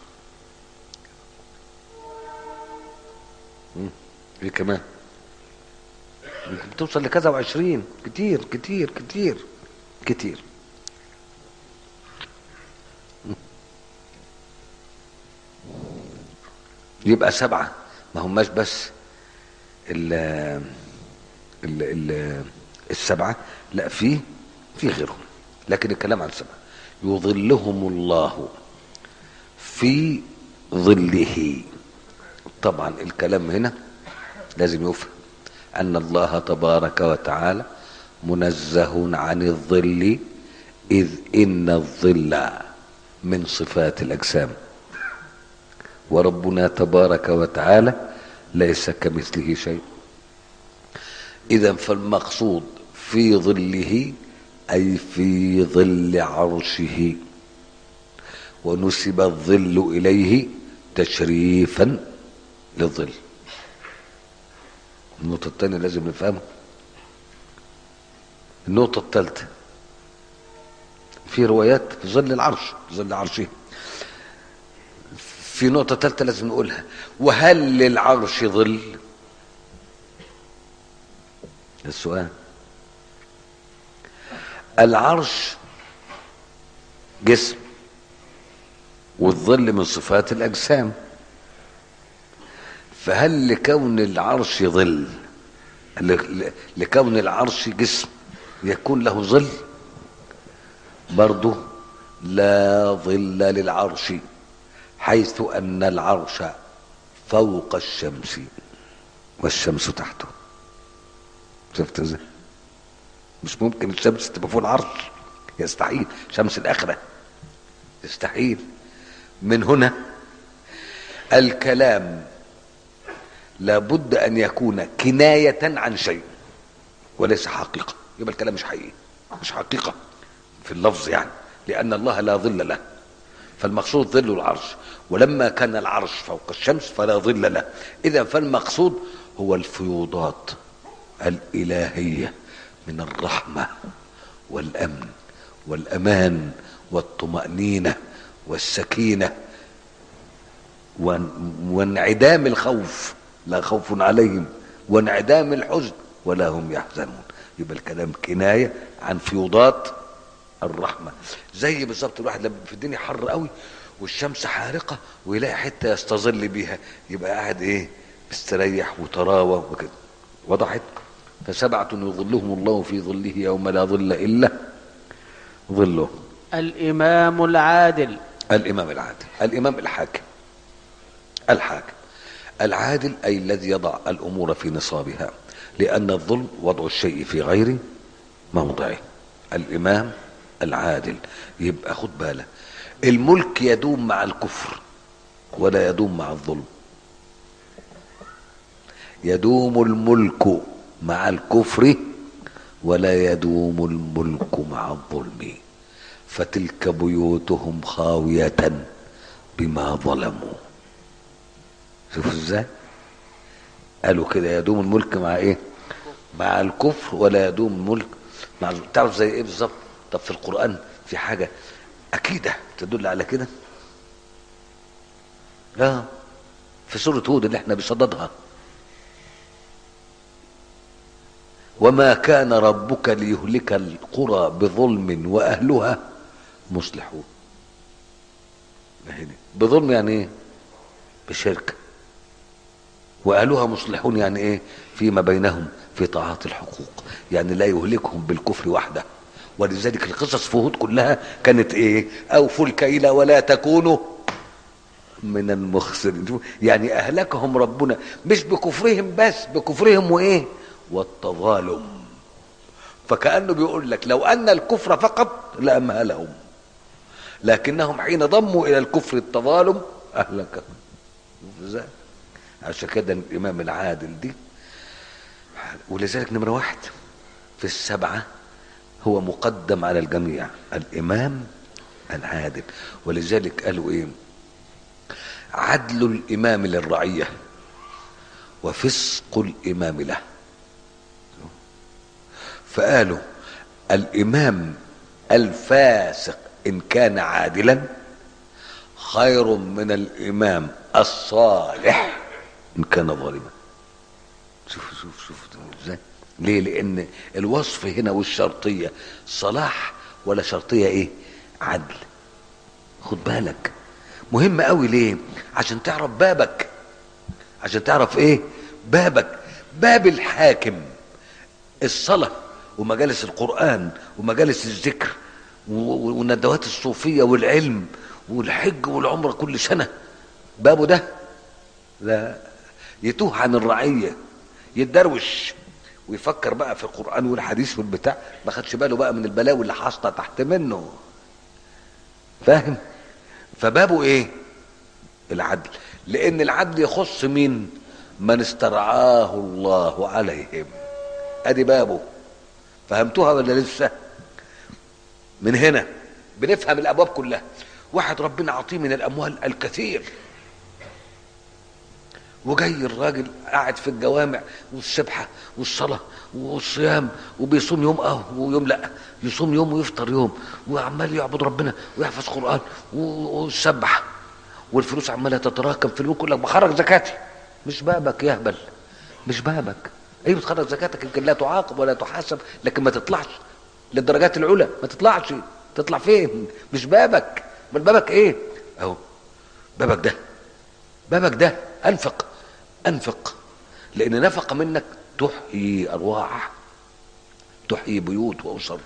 مم. ايه كمان بتوصل لكذا وعشرين كتير كتير كتير كتير يبقى سبعة ما هماش بس ال ال ال السبعة لا في في غيرهم لكن الكلام عن سبعة يظلهم الله في ظله طبعا الكلام هنا لازم يفهم أن الله تبارك وتعالى منزه عن الظل إذ إن الظل من صفات الأجسام وربنا تبارك وتعالى ليس كمثله شيء اذا فالمقصود في ظله اي في ظل عرشه ونسب الظل اليه تشريفا للظل النقطة الثانية لازم نفهمها النقطة الثالثة في روايات في ظل العرش في ظل عرشه في نقطة ثالثة لازم نقولها وهل للعرش ظل السؤال العرش جسم والظل من صفات الأجسام فهل لكون العرش ظل ل- لكون العرش جسم يكون له ظل برضه لا ظل للعرش حيث أن العرش فوق الشمس والشمس تحته شفت ازاي مش ممكن الشمس تبقى فوق العرش يستحيل شمس الآخرة يستحيل من هنا الكلام لابد أن يكون كناية عن شيء وليس حقيقة يبقى الكلام مش حقيقي مش حقيقة في اللفظ يعني لأن الله لا ظل له فالمقصود ظل العرش ولما كان العرش فوق الشمس فلا ظل له إذا فالمقصود هو الفيوضات الإلهية من الرحمة والأمن والأمان والطمأنينة والسكينة وان- وانعدام الخوف لا خوف عليهم وانعدام الحزن ولا هم يحزنون يبقى الكلام كناية عن فيوضات الرحمة زي بالظبط الواحد لما في الدنيا حر قوي والشمس حارقة ويلاقي حتة يستظل بيها يبقى قاعد ايه مستريح وطراوة وكده وضحت فسبعة يظلهم الله في ظله يوم لا ظل إلا ظله الإمام العادل الإمام العادل الإمام الحاكم الحاكم العادل أي الذي يضع الأمور في نصابها لأن الظلم وضع الشيء في غير موضعه الإمام العادل يبقى خد بالك الملك يدوم مع الكفر ولا يدوم مع الظلم يدوم الملك مع الكفر ولا يدوم الملك مع الظلم فتلك بيوتهم خاوية بما ظلموا شوفوا ازاي قالوا كده يدوم الملك مع ايه مع الكفر ولا يدوم الملك مع الظلم. تعرف زي ايه بالظبط طب في القرآن في حاجة أكيدة تدل على كده لا في سورة هود اللي احنا بصددها وما كان ربك ليهلك القرى بظلم واهلها مصلحون أهي بظلم يعني ايه بشرك واهلها مصلحون يعني ايه فيما بينهم في طاعات الحقوق يعني لا يهلكهم بالكفر وحده ولذلك القصص في هود كلها كانت ايه اوفوا الكيل ولا تكونوا من المخسرين يعني اهلكهم ربنا مش بكفرهم بس بكفرهم وايه والتظالم فكانه بيقول لك لو ان الكفر فقط لامهلهم لكنهم حين ضموا الى الكفر التظالم اهلكهم ازاي عشان كده الامام العادل دي ولذلك نمره واحد في السبعه هو مقدم على الجميع الامام العادل ولذلك قالوا ايه عدل الامام للرعيه وفسق الامام له فقالوا الامام الفاسق ان كان عادلا خير من الامام الصالح ان كان ظالما شوف شوف شوف ازاي ليه لان الوصف هنا والشرطيه صلاح ولا شرطيه ايه عدل خد بالك مهم قوي ليه عشان تعرف بابك عشان تعرف ايه بابك باب الحاكم الصلاة ومجالس القرآن ومجالس الذكر والندوات الصوفية والعلم والحج والعمرة كل سنة بابه ده لا يتوه عن الرعية يتدروش ويفكر بقى في القرآن والحديث والبتاع ما خدش باله بقى من البلاوي اللي حاصلة تحت منه فاهم فبابه ايه العدل لان العدل يخص مين من استرعاه الله عليهم ادي بابه فهمتوها ولا لسه من هنا بنفهم الابواب كلها واحد ربنا عطيه من الاموال الكثير وجاي الراجل قاعد في الجوامع والسبحه والصلاه والصيام وبيصوم يوم اه ويوم لا يصوم يوم ويفطر يوم وعمال يعبد ربنا ويحفظ قران و- ويسبح والفلوس عماله تتراكم في الوقت يقول لك بخرج زكاتي مش بابك يهبل مش بابك ايوه تخرج زكاتك يمكن لا تعاقب ولا تحاسب لكن ما تطلعش للدرجات العلى ما تطلعش تطلع فين مش بابك بل بابك ايه اهو بابك ده بابك ده انفق انفق لان نفقه منك تحيي ارواح تحيي بيوت واسر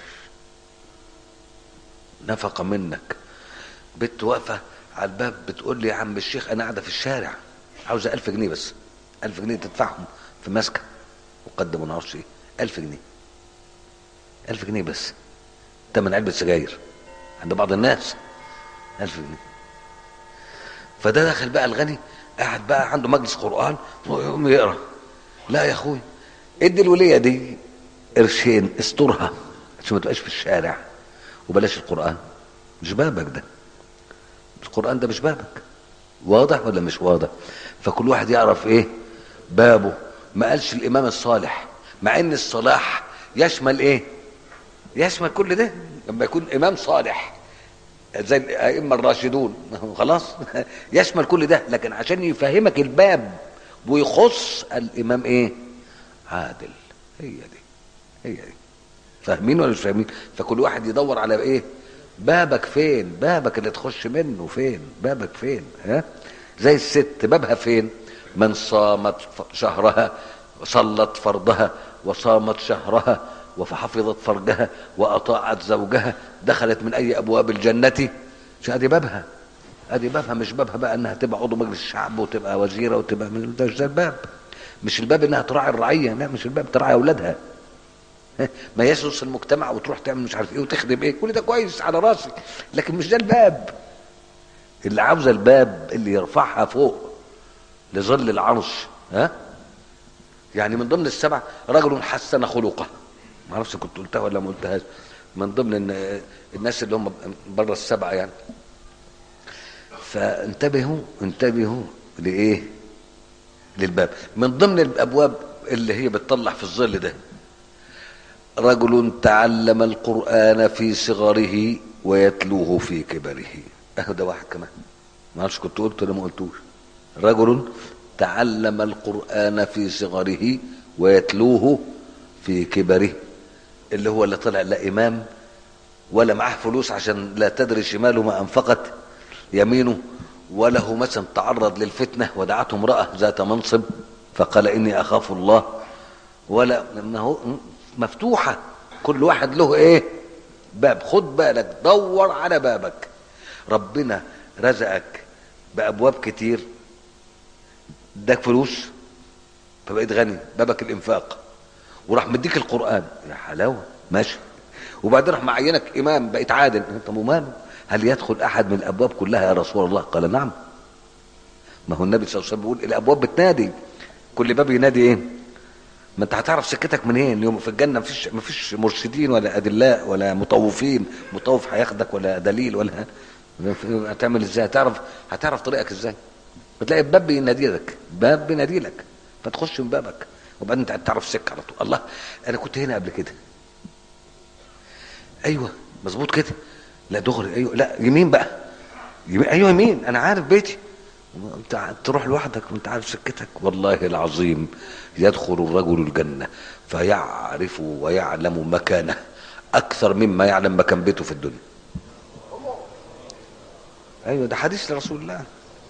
نفقه منك بنت واقفه على الباب بتقول لي يا عم الشيخ انا قاعده في الشارع عاوزه ألف جنيه بس ألف جنيه تدفعهم في مسكن مقدم ما اعرفش ايه ألف جنيه ألف جنيه بس تمن علبة سجاير عند بعض الناس ألف جنيه فده داخل بقى الغني قاعد بقى عنده مجلس قرآن ويقوم يقرا لا يا اخوي ادي الولية دي قرشين استرها عشان ما تبقاش في الشارع وبلاش القرآن مش بابك ده القرآن ده مش بابك واضح ولا مش واضح فكل واحد يعرف ايه بابه ما قالش الامام الصالح مع ان الصلاح يشمل ايه يشمل كل ده لما يكون امام صالح زي الائمه الراشدون خلاص يشمل كل ده لكن عشان يفهمك الباب ويخص الامام ايه عادل هي دي هي دي فاهمين ولا مش فاهمين فكل واحد يدور على ايه بابك فين بابك اللي تخش منه فين بابك فين ها زي الست بابها فين من صامت شهرها صلت فرضها وصامت شهرها وحفظت فرجها واطاعت زوجها دخلت من اي ابواب الجنه شو ادي بابها ادي بابها مش بابها بقى انها تبقى عضو مجلس الشعب وتبقى وزيره وتبقى من ده مش ده الباب مش الباب انها تراعي الرعيه لا مش الباب تراعي اولادها ما يسرس المجتمع وتروح تعمل مش عارف ايه وتخدم ايه كل ده كويس على راسي لكن مش ده الباب اللي عاوزه الباب اللي يرفعها فوق لظل العرش ها يعني من ضمن السبع رجل حسن خلقه ما اعرفش كنت قلتها ولا ما قلتهاش من ضمن إن الناس اللي هم بره السبعه يعني فانتبهوا انتبهوا لايه للباب من ضمن الابواب اللي هي بتطلع في الظل ده رجل تعلم القرآن في صغره ويتلوه في كبره اهو ده واحد كمان ما اعرفش كنت قلت ولا ما قلتوش رجل تعلم القرآن في صغره ويتلوه في كبره اللي هو اللي طلع لا إمام ولا معاه فلوس عشان لا تدري شماله ما أنفقت يمينه وله مثلا تعرض للفتنة ودعته امرأة ذات منصب فقال إني أخاف الله ولا ما هو مفتوحة كل واحد له ايه باب خد بالك دور على بابك ربنا رزقك بأبواب كتير اداك فلوس فبقيت غني بابك الإنفاق وراح مديك القرآن يا حلاوة ماشي وبعدين راح معينك إمام بقيت عادل أنت ممال هل يدخل أحد من الأبواب كلها يا رسول الله قال نعم ما هو النبي صلى الله عليه وسلم بيقول الأبواب بتنادي كل باب ينادي إيه ما انت هتعرف سكتك منين يوم في الجنه مفيش مفيش مرشدين ولا ادلاء ولا مطوفين مطوف هياخدك ولا دليل ولا هتعمل ازاي هتعرف هتعرف طريقك ازاي بتلاقي باب بينادي لك باب بينادي لك فتخش من بابك وبعدين انت تعرف سكه على طول الله انا كنت هنا قبل كده ايوه مظبوط كده لا دغري ايوه لا يمين بقى يمين ايوه يمين انا عارف بيتي انت تروح لوحدك وانت عارف سكتك والله العظيم يدخل الرجل الجنة فيعرف ويعلم مكانه أكثر مما يعلم مكان بيته في الدنيا أيوة ده حديث لرسول الله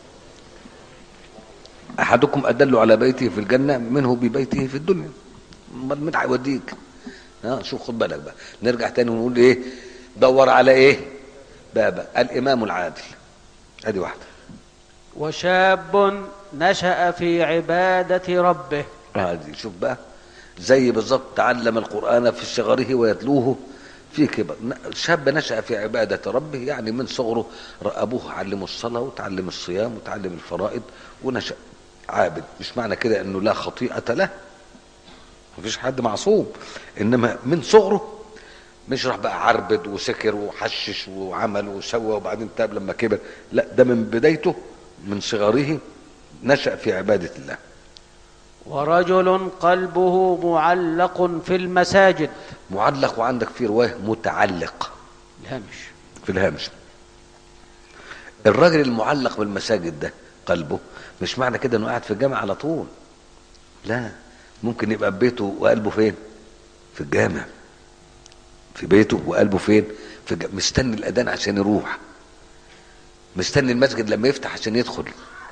أحدكم أدل على بيته في الجنة منه ببيته في الدنيا امال مين هيوديك ها شوف خد بالك بقى نرجع تاني ونقول ايه دور على ايه بابا الامام العادل ادي واحده وشاب نشأ في عبادة ربه هذه شوف بقى زي بالظبط تعلم القرآن في صغره ويتلوه في كبر شاب نشأ في عبادة ربه يعني من صغره أبوه علمه الصلاة وتعلم الصيام وتعلم الفرائض ونشأ عابد مش معنى كده انه لا خطيئة له مفيش حد معصوم انما من صغره مش راح بقى عربد وسكر وحشش وعمل وسوى وبعدين تاب لما كبر لا ده من بدايته من صغره نشأ في عبادة الله ورجل قلبه معلق في المساجد معلق وعندك في رواية متعلق الهامش في الهامش الراجل المعلق بالمساجد ده قلبه مش معنى كده انه قاعد في الجامع على طول لا ممكن يبقى ببيته وقلبه فين في الجامع في بيته وقلبه فين في الجامع. مستني الاذان عشان يروح مستني المسجد لما يفتح عشان يدخل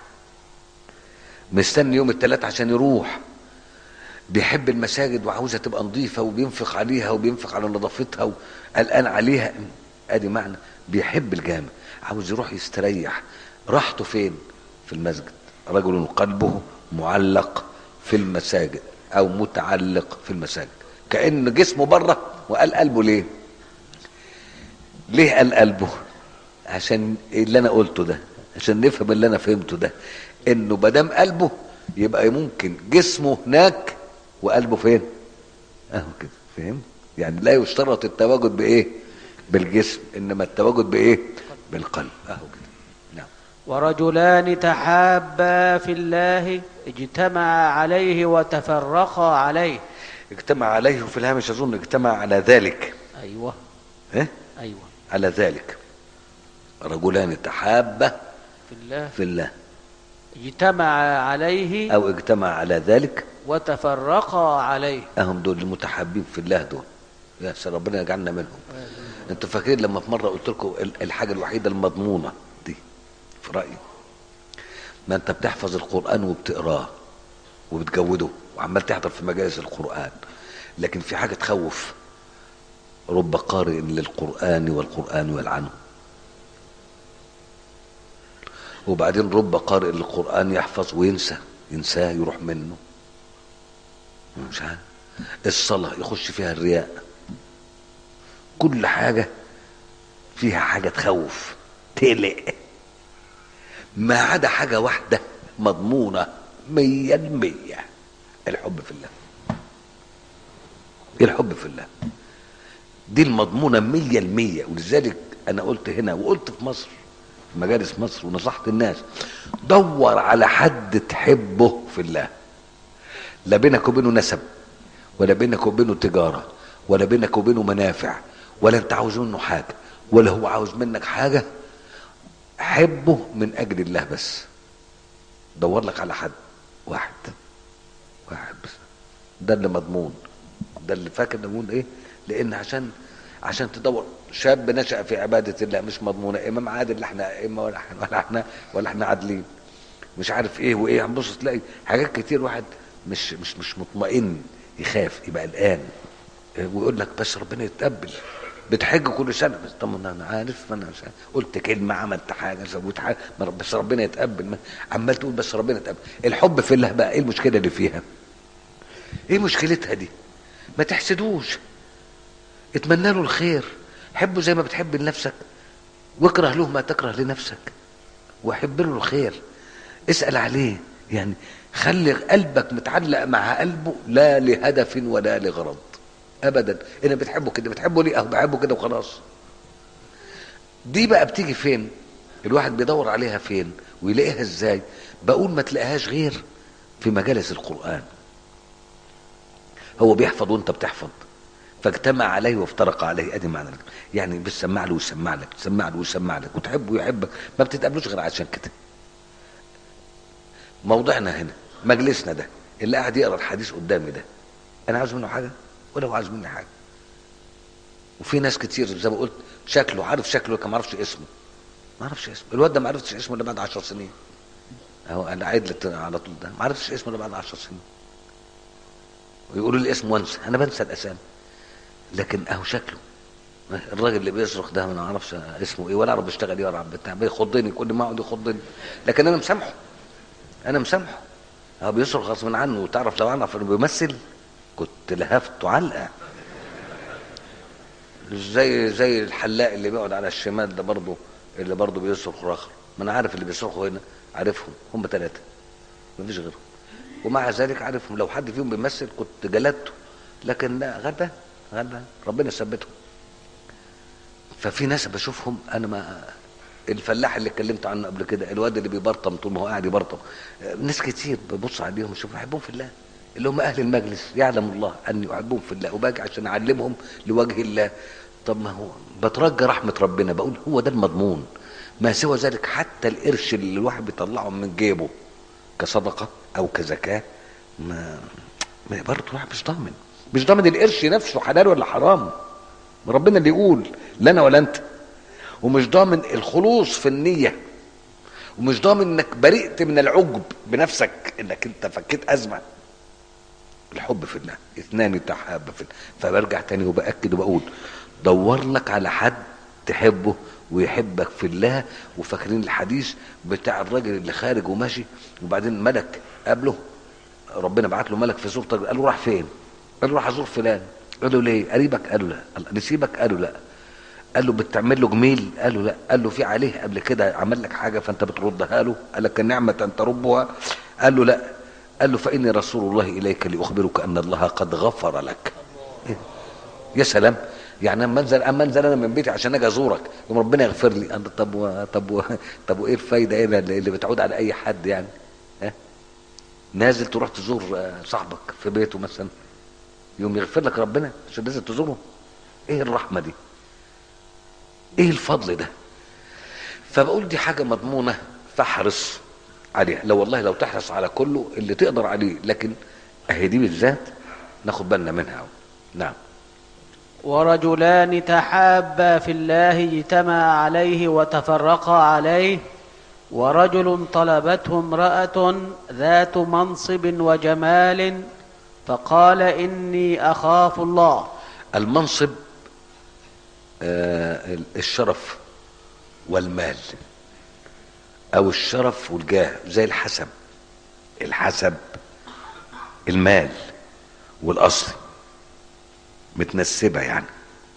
مستني يوم الثلاث عشان يروح بيحب المساجد وعاوزها تبقى نظيفة وبينفق عليها وبينفق على نظافتها وقلقان عليها ادي معنى بيحب الجامع عاوز يروح يستريح راحته فين في المسجد رجل قلبه معلق في المساجد او متعلق في المساجد كأن جسمه بره وقال قلبه ليه ليه قال قلبه عشان اللي انا قلته ده عشان نفهم اللي انا فهمته ده انه مادام قلبه يبقى ممكن جسمه هناك وقلبه فين اهو كده فهم يعني لا يشترط التواجد بايه بالجسم انما التواجد بايه بالقلب اهو كده نعم ورجلان تحابا في الله اجتمعا عليه وتفرقا عليه اجتمع عليه في الهامش اظن اجتمع على ذلك ايوه ايه ايوه على ذلك رجلان تحابا في الله في الله اجتمعا عليه او اجتمع على ذلك وتفرقا عليه اهم دول المتحابين في الله دول يا سلام ربنا يجعلنا منهم انتوا فاكرين لما في مره قلت لكم ال- الحاجه الوحيده المضمونه دي في رايي ما انت بتحفظ القران وبتقراه وبتجوده وعمال تحضر في مجالس القران لكن في حاجه تخوف رب قارئ للقران والقران يلعنه وبعدين رب قارئ للقران يحفظ وينسى ينساه يروح منه مش عارف الصلاه يخش فيها الرياء كل حاجة فيها حاجة تخوف تقلق ما عدا حاجة واحدة مضمونة مية المية الحب في الله الحب في الله دي المضمونة مية المية ولذلك أنا قلت هنا وقلت في مصر في مجالس مصر ونصحت الناس دور على حد تحبه في الله لا بينك وبينه نسب ولا بينك وبينه تجارة ولا بينك وبينه منافع ولا انت عاوز منه حاجة ولا هو عاوز منك حاجة حبه من أجل الله بس دور لك على حد واحد واحد بس ده اللي مضمون ده اللي فاكر نقول ايه لان عشان عشان تدور شاب نشأ في عبادة الله مش مضمونة إمام عادل لا احنا إما ولا احنا ولا احنا ولا احنا عادلين مش عارف ايه وايه هنبص تلاقي حاجات كتير واحد مش مش مش مطمئن يخاف يبقى قلقان ويقول لك بس ربنا يتقبل بتحج كل سنه بس طب انا عارف انا مش عارف. قلت كلمه عملت حاجه سويت حاجه ما رب- بس ربنا يتقبل ما- عمال تقول بس ربنا يتقبل الحب في الله بقى ايه المشكله اللي فيها؟ ايه مشكلتها دي؟ ما تحسدوش اتمنى له الخير حبه زي ما بتحب لنفسك واكره له ما تكره لنفسك وحب له الخير اسأل عليه يعني خلي قلبك متعلق مع قلبه لا لهدف ولا لغرض ابدا انا بتحبه كده بتحبه ليه اهو بحبه كده وخلاص دي بقى بتيجي فين الواحد بيدور عليها فين ويلاقيها ازاي بقول ما تلاقيهاش غير في مجالس القرآن هو بيحفظ وانت بتحفظ فاجتمع عليه وافترق عليه ادي معنى لك. يعني بتسمع له ويسمع لك تسمع له ويسمع لك وتحبه ويحبك ما بتتقابلوش غير عشان كده موضوعنا هنا مجلسنا ده اللي قاعد يقرا الحديث قدامي ده انا عاوز منه حاجه ولا هو عاوز مني حاجه وفي ناس كتير زي ما قلت شكله عارف شكله لكن ما اعرفش اسمه ما اعرفش اسمه الواد ده ما عرفتش اسمه الا بعد 10 سنين اهو انا عايد لك على طول ده ما عرفتش اسمه الا بعد 10 سنين ويقولوا لي اسمه وانسى انا بنسى الاسامي لكن اهو شكله الراجل اللي بيصرخ ده ما اعرفش اسمه ايه ولا اعرف بيشتغل ايه ولا بتاع بيخضني كل ما اقعد يخضني لكن انا مسامحه انا مسامحه هو بيصرخ غصب عنه وتعرف لو اعرف انه بيمثل كنت لهفته علقه زي زي الحلاق اللي بيقعد على الشمال ده برضه اللي برضه بيصرخ اخر ما انا عارف اللي بيصرخوا هنا عارفهم هم ثلاثه مفيش غيرهم ومع ذلك عارفهم لو حد فيهم بيمثل كنت جلدته لكن لا غلبان غلبان ربنا يثبتهم ففي ناس بشوفهم انا ما الفلاح اللي اتكلمت عنه قبل كده الواد اللي بيبرطم طول ما هو قاعد يبرطم ناس كتير ببص عليهم اشوف بحبهم في الله اللي هم اهل المجلس يعلم الله اني احبهم في الله وباجي عشان اعلمهم لوجه الله طب ما هو بترجى رحمه ربنا بقول هو ده المضمون ما سوى ذلك حتى القرش اللي الواحد بيطلعه من جيبه كصدقه او كزكاه ما ما برضه الواحد مش ضامن مش ضامن القرش نفسه حلال ولا حرام ربنا اللي يقول لا انا ولا انت ومش ضامن الخلوص في النيه ومش ضامن انك برئت من العجب بنفسك انك انت فكيت ازمه الحب في الله اثنان تحابا في الله فبرجع تاني وباكد وبقول دور لك على حد تحبه ويحبك في الله وفاكرين الحديث بتاع الراجل اللي خارج وماشي وبعدين ملك قابله ربنا بعت له ملك في صورة قال له راح فين؟ قال له راح ازور فلان قال له ليه؟ قريبك؟ قال له لا قال نسيبك؟ قال له لا قال له بتعمل له جميل؟ قال له لا قال له في عليه قبل كده عمل لك حاجه فانت بتردها له؟ قال لك نعمه تربها؟ قال له لا قال له فاني رسول الله اليك لاخبرك ان الله قد غفر لك يا سلام يعني اما انزل اما انزل انا من بيتي عشان اجي ازورك يوم ربنا يغفر لي أنا طب و... طب و... طب وايه الفايده ايه اللي اللي بتعود على اي حد يعني ها نازل تروح تزور آه، صاحبك في بيته مثلا يوم يغفر لك ربنا عشان نازل تزوره ايه الرحمه دي ايه الفضل ده فبقول دي حاجه مضمونه فاحرص عليها لو والله لو تحرص على كله اللي تقدر عليه لكن اهي دي بالذات ناخد بالنا منها نعم ورجلان تحابا في الله اجتمعا عليه وتفرقا عليه ورجل طلبته امرأة ذات منصب وجمال فقال إني أخاف الله المنصب آه الشرف والمال او الشرف والجاه زي الحسب الحسب المال والاصل متنسبه يعني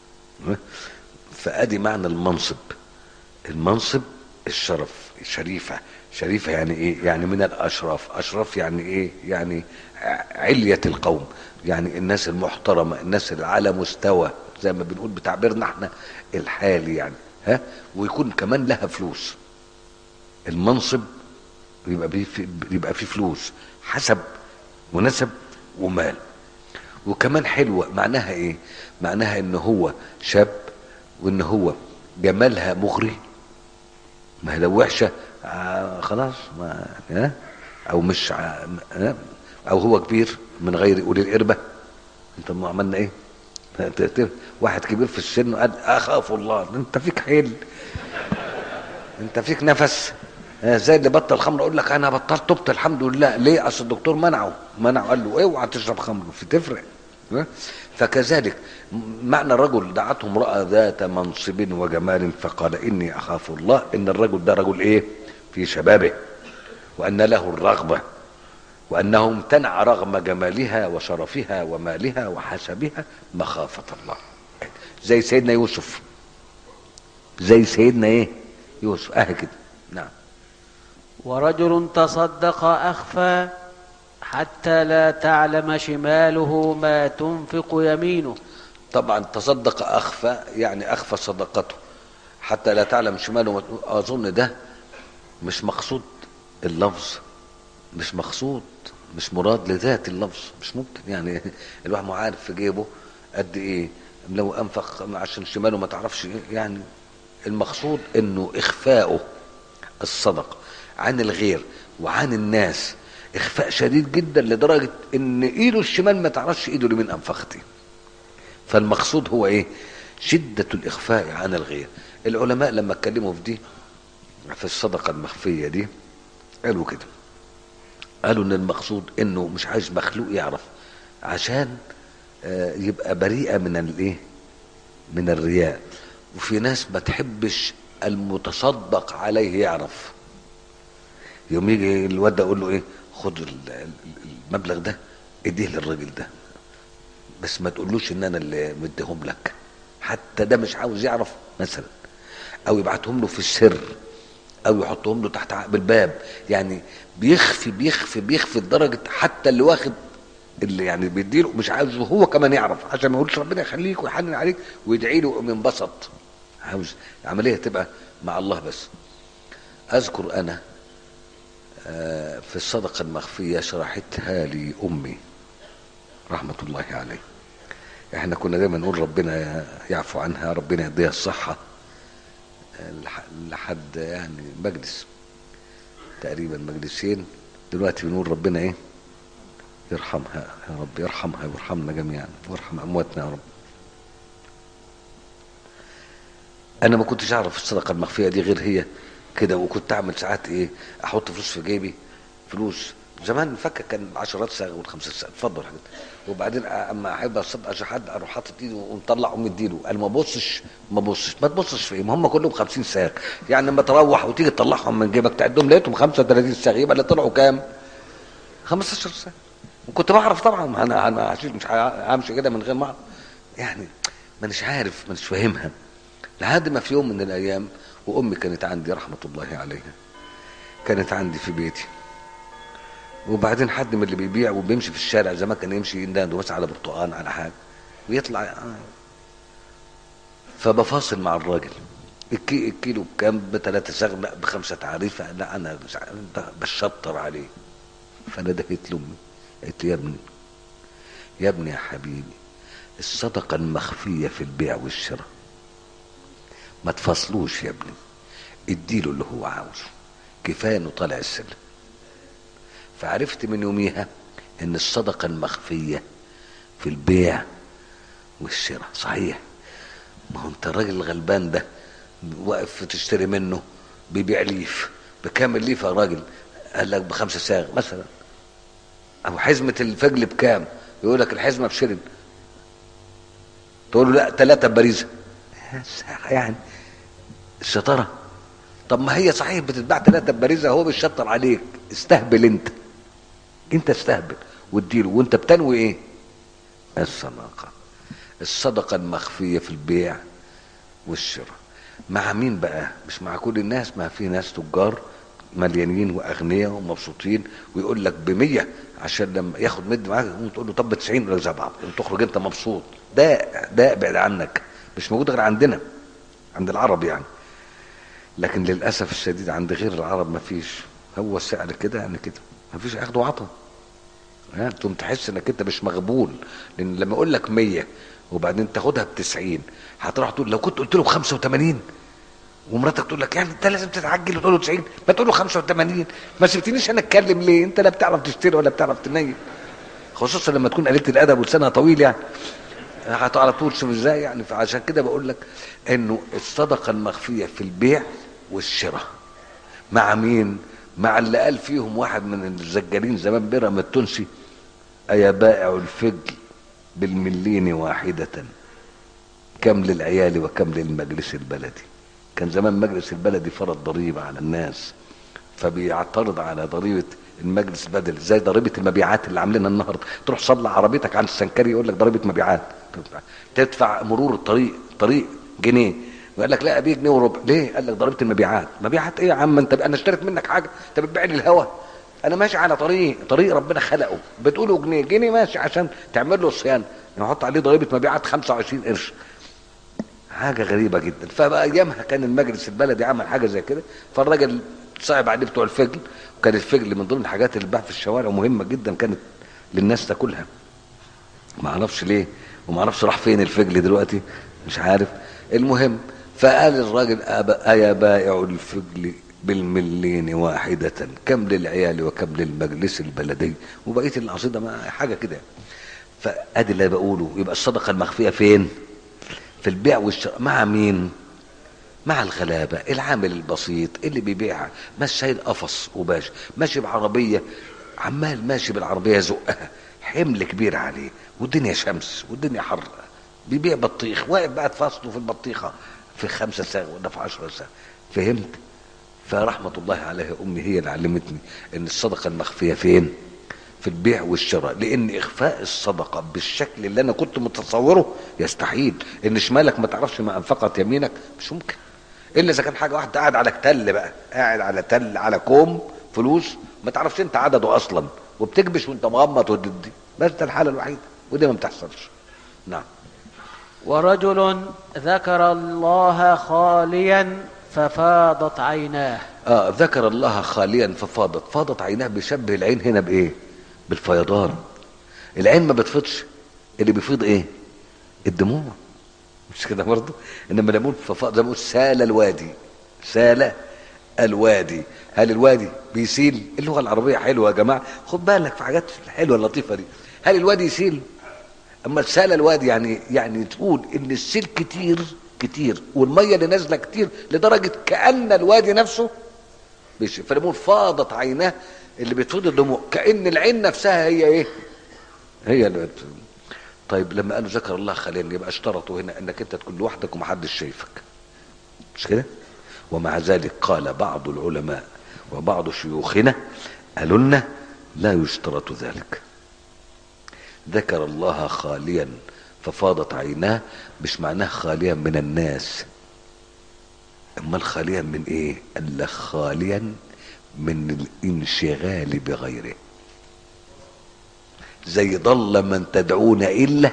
فادي معنى المنصب المنصب الشرف شريفه شريفه يعني ايه يعني من الاشراف اشراف يعني ايه يعني عليه القوم يعني الناس المحترمه الناس اللي على مستوى زي ما بنقول بتعبيرنا احنا الحالي يعني ها ويكون كمان لها فلوس المنصب بيبقى فيه بيبقى فيه فلوس حسب ونسب ومال وكمان حلوه معناها ايه معناها ان هو شاب وان هو جمالها مغري ما هي لو وحشه آه خلاص ما ها او مش ع- ها؟ او هو كبير من غير اولي الاربه انت ما عملنا ايه ت- ت- واحد كبير في السن قال اخاف الله انت فيك حيل انت فيك نفس آه، زي اللي بطل خمر اقول لك انا بطلت تبت الحمد لله ليه اصل الدكتور منعه منعه قال له اوعى تشرب خمر في تفرق ها؟ فكذلك م- معنى الرجل دعته امراه ذات منصب وجمال فقال اني اخاف الله ان الرجل ده رجل ايه في شبابه وان له الرغبه وانه امتنع رغم جمالها وشرفها ومالها وحسبها مخافه الله زي سيدنا يوسف زي سيدنا ايه يوسف اه كده نعم ورجل تصدق أخفى حتى لا تعلم شماله ما تنفق يمينه طبعا تصدق اخفى يعني اخفى صدقته حتى لا تعلم شماله ما- اظن ده مش مقصود اللفظ مش مقصود مش مراد لذات اللفظ مش ممكن يعني الواحد ما عارف في جيبه قد ايه لو انفق عشان شماله ما تعرفش إيه، يعني المقصود انه اخفاؤه الصدقه عن الغير وعن الناس اخفاء شديد جدا لدرجه ان ايده الشمال ما تعرفش ايده اليمين انفقت إيه. فالمقصود هو ايه شدة الإخفاء عن الغير العلماء لما اتكلموا في دي في الصدقة المخفية دي قالوا كده قالوا ان المقصود انه مش عايز مخلوق يعرف عشان آه، يبقى بريئة من الايه من الرياء وفي ناس ما تحبش المتصدق عليه يعرف يوم يجي الواد ده يقول له ايه خد ال- ال- المبلغ ده اديه للراجل ده بس ما تقولوش ان انا اللي مديهم لك حتى ده مش عاوز يعرف مثلا او يبعتهم له في السر او يحطهم له تحت عقب الباب يعني بيخفي بيخفي بيخفي لدرجه حتى اللي واخد اللي يعني بيديله مش عاوز هو كمان يعرف عشان ما يقولش ربنا يخليك ويحنن عليك ويدعي له ويقوم ينبسط عاوز العمليه تبقى مع الله بس اذكر انا آه، في الصدقه المخفيه شرحتها لي امي رحمه الله عليه احنا كنا دايما نقول ربنا يعفو عنها ربنا يديها الصحه لح- لحد يعني مجلس تقريبا مجلسين دلوقتي بنقول ربنا ايه يرحمها يا رب يرحمها ويرحمنا جميعا ويرحم امواتنا يا رب انا ما كنتش اعرف الصدقه المخفيه دي غير هي كده وكنت اعمل ساعات ايه احط فلوس في جيبي فلوس زمان فكه كان عشرات صاغ والخمسة صاغ اتفضل حاجة. وبعدين اما احب اصدق عشان حد اروح حاطط ايده ومطلع ومديله قال ما بصش ما بصش ما تبصش في ايه ما هم كلهم 50 صاغ يعني لما تروح وتيجي تطلعهم من جيبك تعدهم لقيتهم 35 صاغ يبقى اللي طلعوا كام 15 صاغ وكنت بعرف طبعا ما انا انا عشان مش همشي كده من غير ما أعرف. يعني مانيش عارف مانيش فاهمها لحد ما في يوم من الايام وامي كانت عندي رحمه الله عليها كانت عندي في بيتي وبعدين حد من اللي بيبيع وبيمشي في الشارع زمان كان يمشي يندهن بس على برتقان على حاجه ويطلع آه. فبفاصل مع الراجل الكي الكيلو بكام بثلاثة سغ لا بخمسة تعريفة لا أنا مش عارف، بشطر عليه فأنا دهيت لأمي قلت يا ابني يا ابني يا حبيبي الصدقة المخفية في البيع والشراء ما تفصلوش يا ابني اديله اللي هو عاوزه كفايه انه طالع السلم فعرفت من يوميها ان الصدقه المخفيه في البيع والشراء صحيح ما هو انت الراجل الغلبان ده واقف تشتري منه بيبيع ليف بكام الليف يا راجل قال لك بخمسة ساغ مثلا او حزمه الفجل بكام يقول لك الحزمه بشرن تقول له لا ثلاثه ببريزه يعني الشطاره طب ما هي صحيح بتتباع ثلاثه ببريزه هو بيشطر عليك استهبل انت انت استهبل واديله وانت بتنوي ايه الصدقه الصدقه المخفيه في البيع والشراء مع مين بقى مش مع كل الناس ما في ناس تجار مليانين واغنياء ومبسوطين ويقول لك بمية عشان لما ياخد مد معاك تقول له طب ب 90 يقول لك زي بعض تخرج انت مبسوط ده ده ابعد عنك مش موجود غير عندنا عند العرب يعني لكن للاسف الشديد عند غير العرب ما فيش هو السعر كده يعني كده ما فيش اخد وعطا ها تقوم تحس انك انت مش مغبول لان لما يقول لك 100 وبعدين تاخدها ب 90 هتروح تقول لو كنت قلت له ب 85 ومراتك تقول لك يعني انت لازم تتعجل وتقول له 90 ما تقول له 85 ما سبتنيش انا اتكلم ليه انت لا بتعرف تشتري ولا بتعرف تنيم خصوصا لما تكون قليله الادب ولسانها طويل يعني هت على طول شوف ازاي يعني فعشان كده بقول لك انه الصدقه المخفيه في البيع والشراء مع مين مع اللي قال فيهم واحد من الزجالين زمان بيرم التونسي ايا بائع الفجل بالملين واحده كم للعيال وكم للمجلس البلدي كان زمان مجلس البلدي فرض ضريبه على الناس فبيعترض على ضريبه المجلس بدل زي ضريبه المبيعات اللي عاملينها النهارده تروح صلح عربيتك عند السنكري يقول لك ضريبه مبيعات تدفع, تدفع مرور الطريق طريق جنيه وقال لك لا ابيع جنيه وربع ليه قال لك ضريبه المبيعات مبيعات ايه يا عم انت انا اشتريت منك حاجه انت بتبيع لي الهوا انا ماشي على طريق طريق ربنا خلقه بتقوله جنيه جنيه ماشي عشان تعمل له صيانه يحط عليه ضريبه مبيعات 25 قرش حاجة غريبة جدا فبقى أيامها كان المجلس البلدي عمل حاجة زي كده فالراجل صعب عليه بتوع الفجل وكان الفجل من ضمن الحاجات اللي بتباع في الشوارع مهمة جدا كانت للناس تاكلها ما اعرفش ليه وما اعرفش راح فين الفجل دلوقتي مش عارف المهم فقال الراجل أبا- أيا بائع الفجل بالملين واحدة كم للعيال وكم للمجلس البلدي وبقية القصيدة ما حاجة كده فادي اللي بقوله يبقى الصدقة المخفية فين؟ في البيع والشراء مع مين مع الغلابة العامل البسيط اللي بيبيع مش شايل قفص وباش ماشي بعربية عمال ماشي بالعربية يزقها حمل كبير عليه والدنيا شمس والدنيا حر بيبيع بطيخ واقف بقى فاصله في البطيخة في خمسة ساغ ولا في عشرة ساغ فهمت فرحمة الله عليها أمي هي اللي علمتني إن الصدقة المخفية فين في البيع والشراء لان اخفاء الصدقه بالشكل اللي انا كنت متصوره يستحيل ان شمالك ما تعرفش ما انفقت يمينك مش ممكن الا اذا كان حاجه واحده قاعد على تل بقى قاعد على تل على كوم فلوس ما تعرفش انت عدده اصلا وبتكبش وانت مغمض وتدي بس ده الحاله الوحيده ودي ما بتحصلش نعم ورجل ذكر الله خاليا ففاضت عيناه اه ذكر الله خاليا ففاضت فاضت عيناه بيشبه العين هنا بايه بالفيضان العين ما بتفيضش اللي بيفيض ايه الدموع مش كده برضه انما لما ففاض زي ما سال الوادي سال الوادي هل الوادي بيسيل اللغه العربيه حلوه يا جماعه خد بالك في حاجات الحلوه اللطيفه دي هل الوادي يسيل اما سال الوادي يعني يعني تقول ان السيل كتير كتير والميه اللي نازله كتير لدرجه كان الوادي نفسه مش فلمون فاضت عيناه اللي بتفيض الدموع كان العين نفسها هي ايه هي اللي بت... طيب لما قالوا ذكر الله خاليا يبقى اشترطوا هنا انك انت تكون لوحدك ومحدش شايفك مش كده ومع ذلك قال بعض العلماء وبعض شيوخنا قالوا لنا لا يشترط ذلك ذكر الله خاليا ففاضت عيناه مش معناه خاليا من الناس امال خاليا من ايه قال لك خاليا من الانشغال بغيره زي ضل من تدعون الا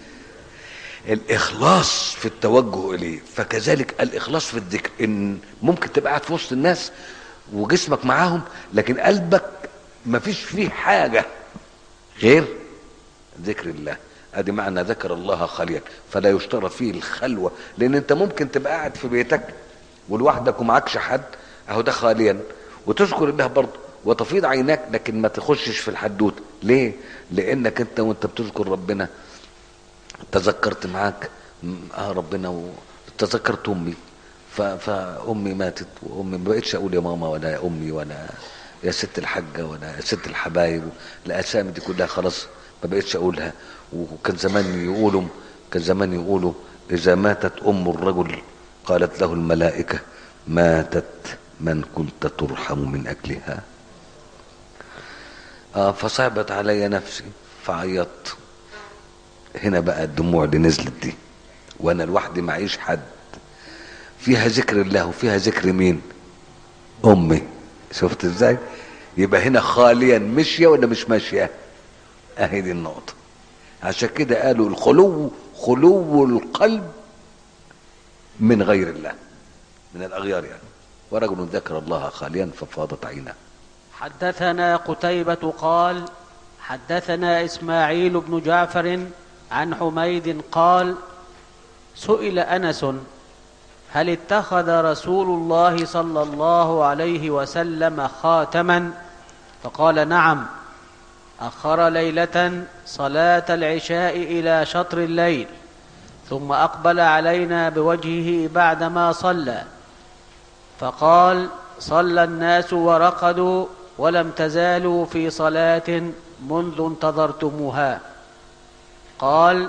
الاخلاص في التوجه اليه فكذلك الاخلاص في الذكر ان ممكن تبقى قاعد في وسط الناس وجسمك معاهم لكن قلبك مفيش فيه حاجه غير ذكر الله ادي معنى ذكر الله خاليا فلا يشترط فيه الخلوه لان انت ممكن تبقى قاعد في بيتك ولوحدك ومعكش حد اهو ده خاليا وتذكر الله برضه وتفيض عيناك لكن ما تخشش في الحدوته ليه لانك انت وانت بتذكر ربنا تذكرت معاك اه ربنا و... تذكرت امي ف... فامي ماتت وامي ما بقتش اقول يا ماما ولا يا امي ولا يا ست الحاجه ولا يا ست الحبايب الاسامي دي كلها خلاص ما بقتش اقولها وكان زمان يقولوا كان زمان يقولوا اذا ماتت ام الرجل قالت له الملائكه ماتت من كنت ترحم من اجلها آه فصعبت علي نفسي فعيطت هنا بقى الدموع اللي نزلت دي وانا لوحدي معيش حد فيها ذكر الله وفيها ذكر مين امي شفت ازاي يبقى هنا خاليا مشيه ولا مش ماشيه اهي دي النقطه عشان كده قالوا الخلو خلو القلب من غير الله من الاغيار يعني ورجل ذكر الله خاليا ففاضت عيناه حدثنا قتيبة قال حدثنا إسماعيل بن جعفر عن حميد قال سئل أنس هل اتخذ رسول الله صلى الله عليه وسلم خاتما فقال نعم أخر ليلة صلاة العشاء إلى شطر الليل ثم أقبل علينا بوجهه بعدما صلى فقال صلى الناس ورقدوا ولم تزالوا في صلاة منذ انتظرتموها قال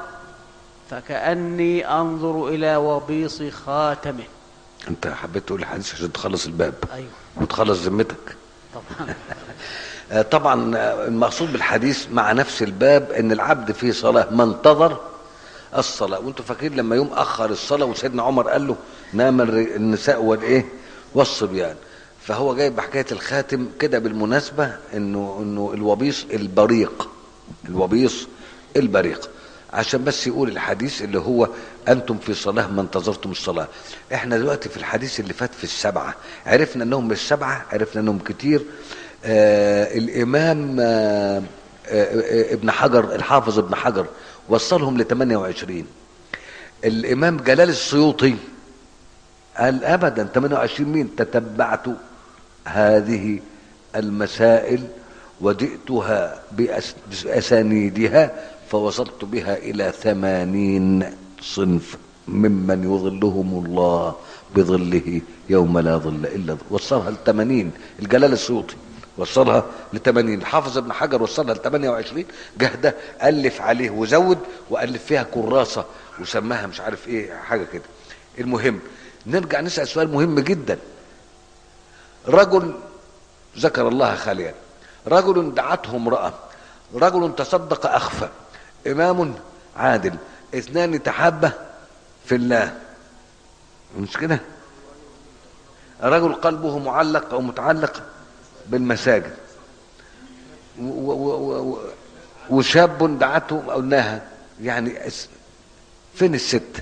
فكأني أنظر إلى وبيص خاتمه انت حبيت تقول الحديث عشان تخلص الباب أيوه وتخلص ذمتك طبعا آه، طبعا آه، المقصود بالحديث مع نفس الباب ان العبد في صلاه ما انتظر الصلاه وانتوا فاكرين لما يوم اخر الصلاه وسيدنا عمر قال له نام الر- النساء والايه والصبيان فهو جايب حكايه الخاتم كده بالمناسبه انه انه الوبيص البريق الوبيص البريق عشان بس يقول الحديث اللي هو انتم في صلاه ما انتظرتم الصلاه احنا دلوقتي في الحديث اللي فات في السبعه عرفنا انهم مش سبعه عرفنا انهم كتير آه الامام آه آه ابن حجر الحافظ ابن حجر وصلهم ل 28 الامام جلال السيوطي قال ابدا 28 مين تتبعت هذه المسائل وجئتها بأس- بأسانيدها فوصلت بها إلى ثمانين صنف ممن يظلهم الله بظله يوم لا ظل إلا ظل وصلها لثمانين الجلال السيوطي وصلها لثمانين الحافظ ابن حجر وصلها لثمانية وعشرين جهده ألف عليه وزود وألف فيها كراسة وسماها مش عارف ايه حاجة كده المهم نرجع نسأل سؤال مهم جدا رجل ذكر الله خاليا رجل دعته امرأة رجل تصدق أخفى إمام عادل اثنان تحابة في الله مش كده رجل قلبه معلق أو متعلق بالمساجد و- و- و- و- وشاب دعته قلناها يعني اس- فين الست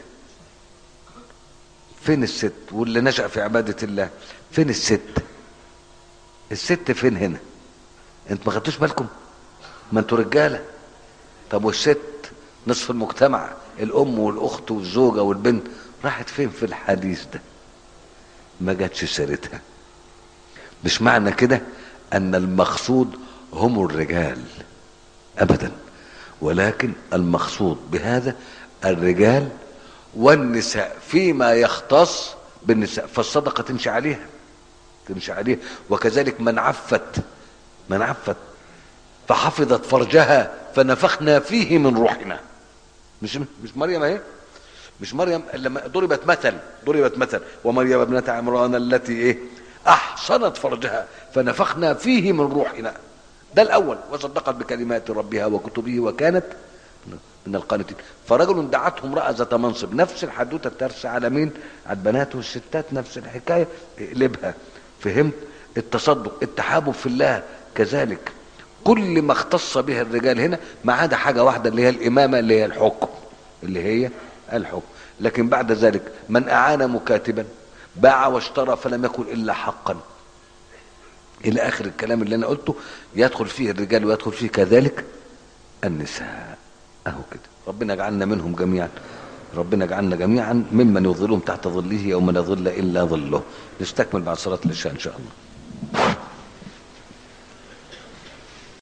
فين الست واللي نشأ في عبادة الله فين الست الست فين هنا انت ما خدتوش بالكم ما انتوا رجاله طب والست نصف المجتمع الام والاخت والزوجه والبنت راحت فين في الحديث ده ما جاتش سيرتها مش معنى كده ان المقصود هم الرجال ابدا ولكن المقصود بهذا الرجال والنساء فيما يختص بالنساء فالصدقه تمشي عليها تمشي عليها وكذلك من عفت من عفت فحفظت فرجها فنفخنا فيه من روحنا مش مش مريم اهي مش مريم لما ضربت مثل ضربت مثل ومريم ابنة عمران التي ايه احصنت فرجها فنفخنا فيه من روحنا ده الاول وصدقت بكلمات ربها وكتبه وكانت من القانتين فرجل دعته امرأة ذات منصب نفس الحدوتة ترسى على مين على البنات والستات نفس الحكاية اقلبها فهمت التصدق التحابب في الله كذلك كل ما اختص به الرجال هنا ما عدا حاجة واحدة اللي هي الإمامة اللي هي الحكم اللي هي الحكم لكن بعد ذلك من أعان مكاتبا باع واشترى فلم يكن إلا حقا إلى آخر الكلام اللي أنا قلته يدخل فيه الرجال ويدخل فيه كذلك النساء أهو كده ربنا يجعلنا منهم جميعا ربنا يجعلنا جميعا ممن يظلهم تحت ظله يوم لا ظل إلا ظله نستكمل بعد صلاة العشاء إن شاء الله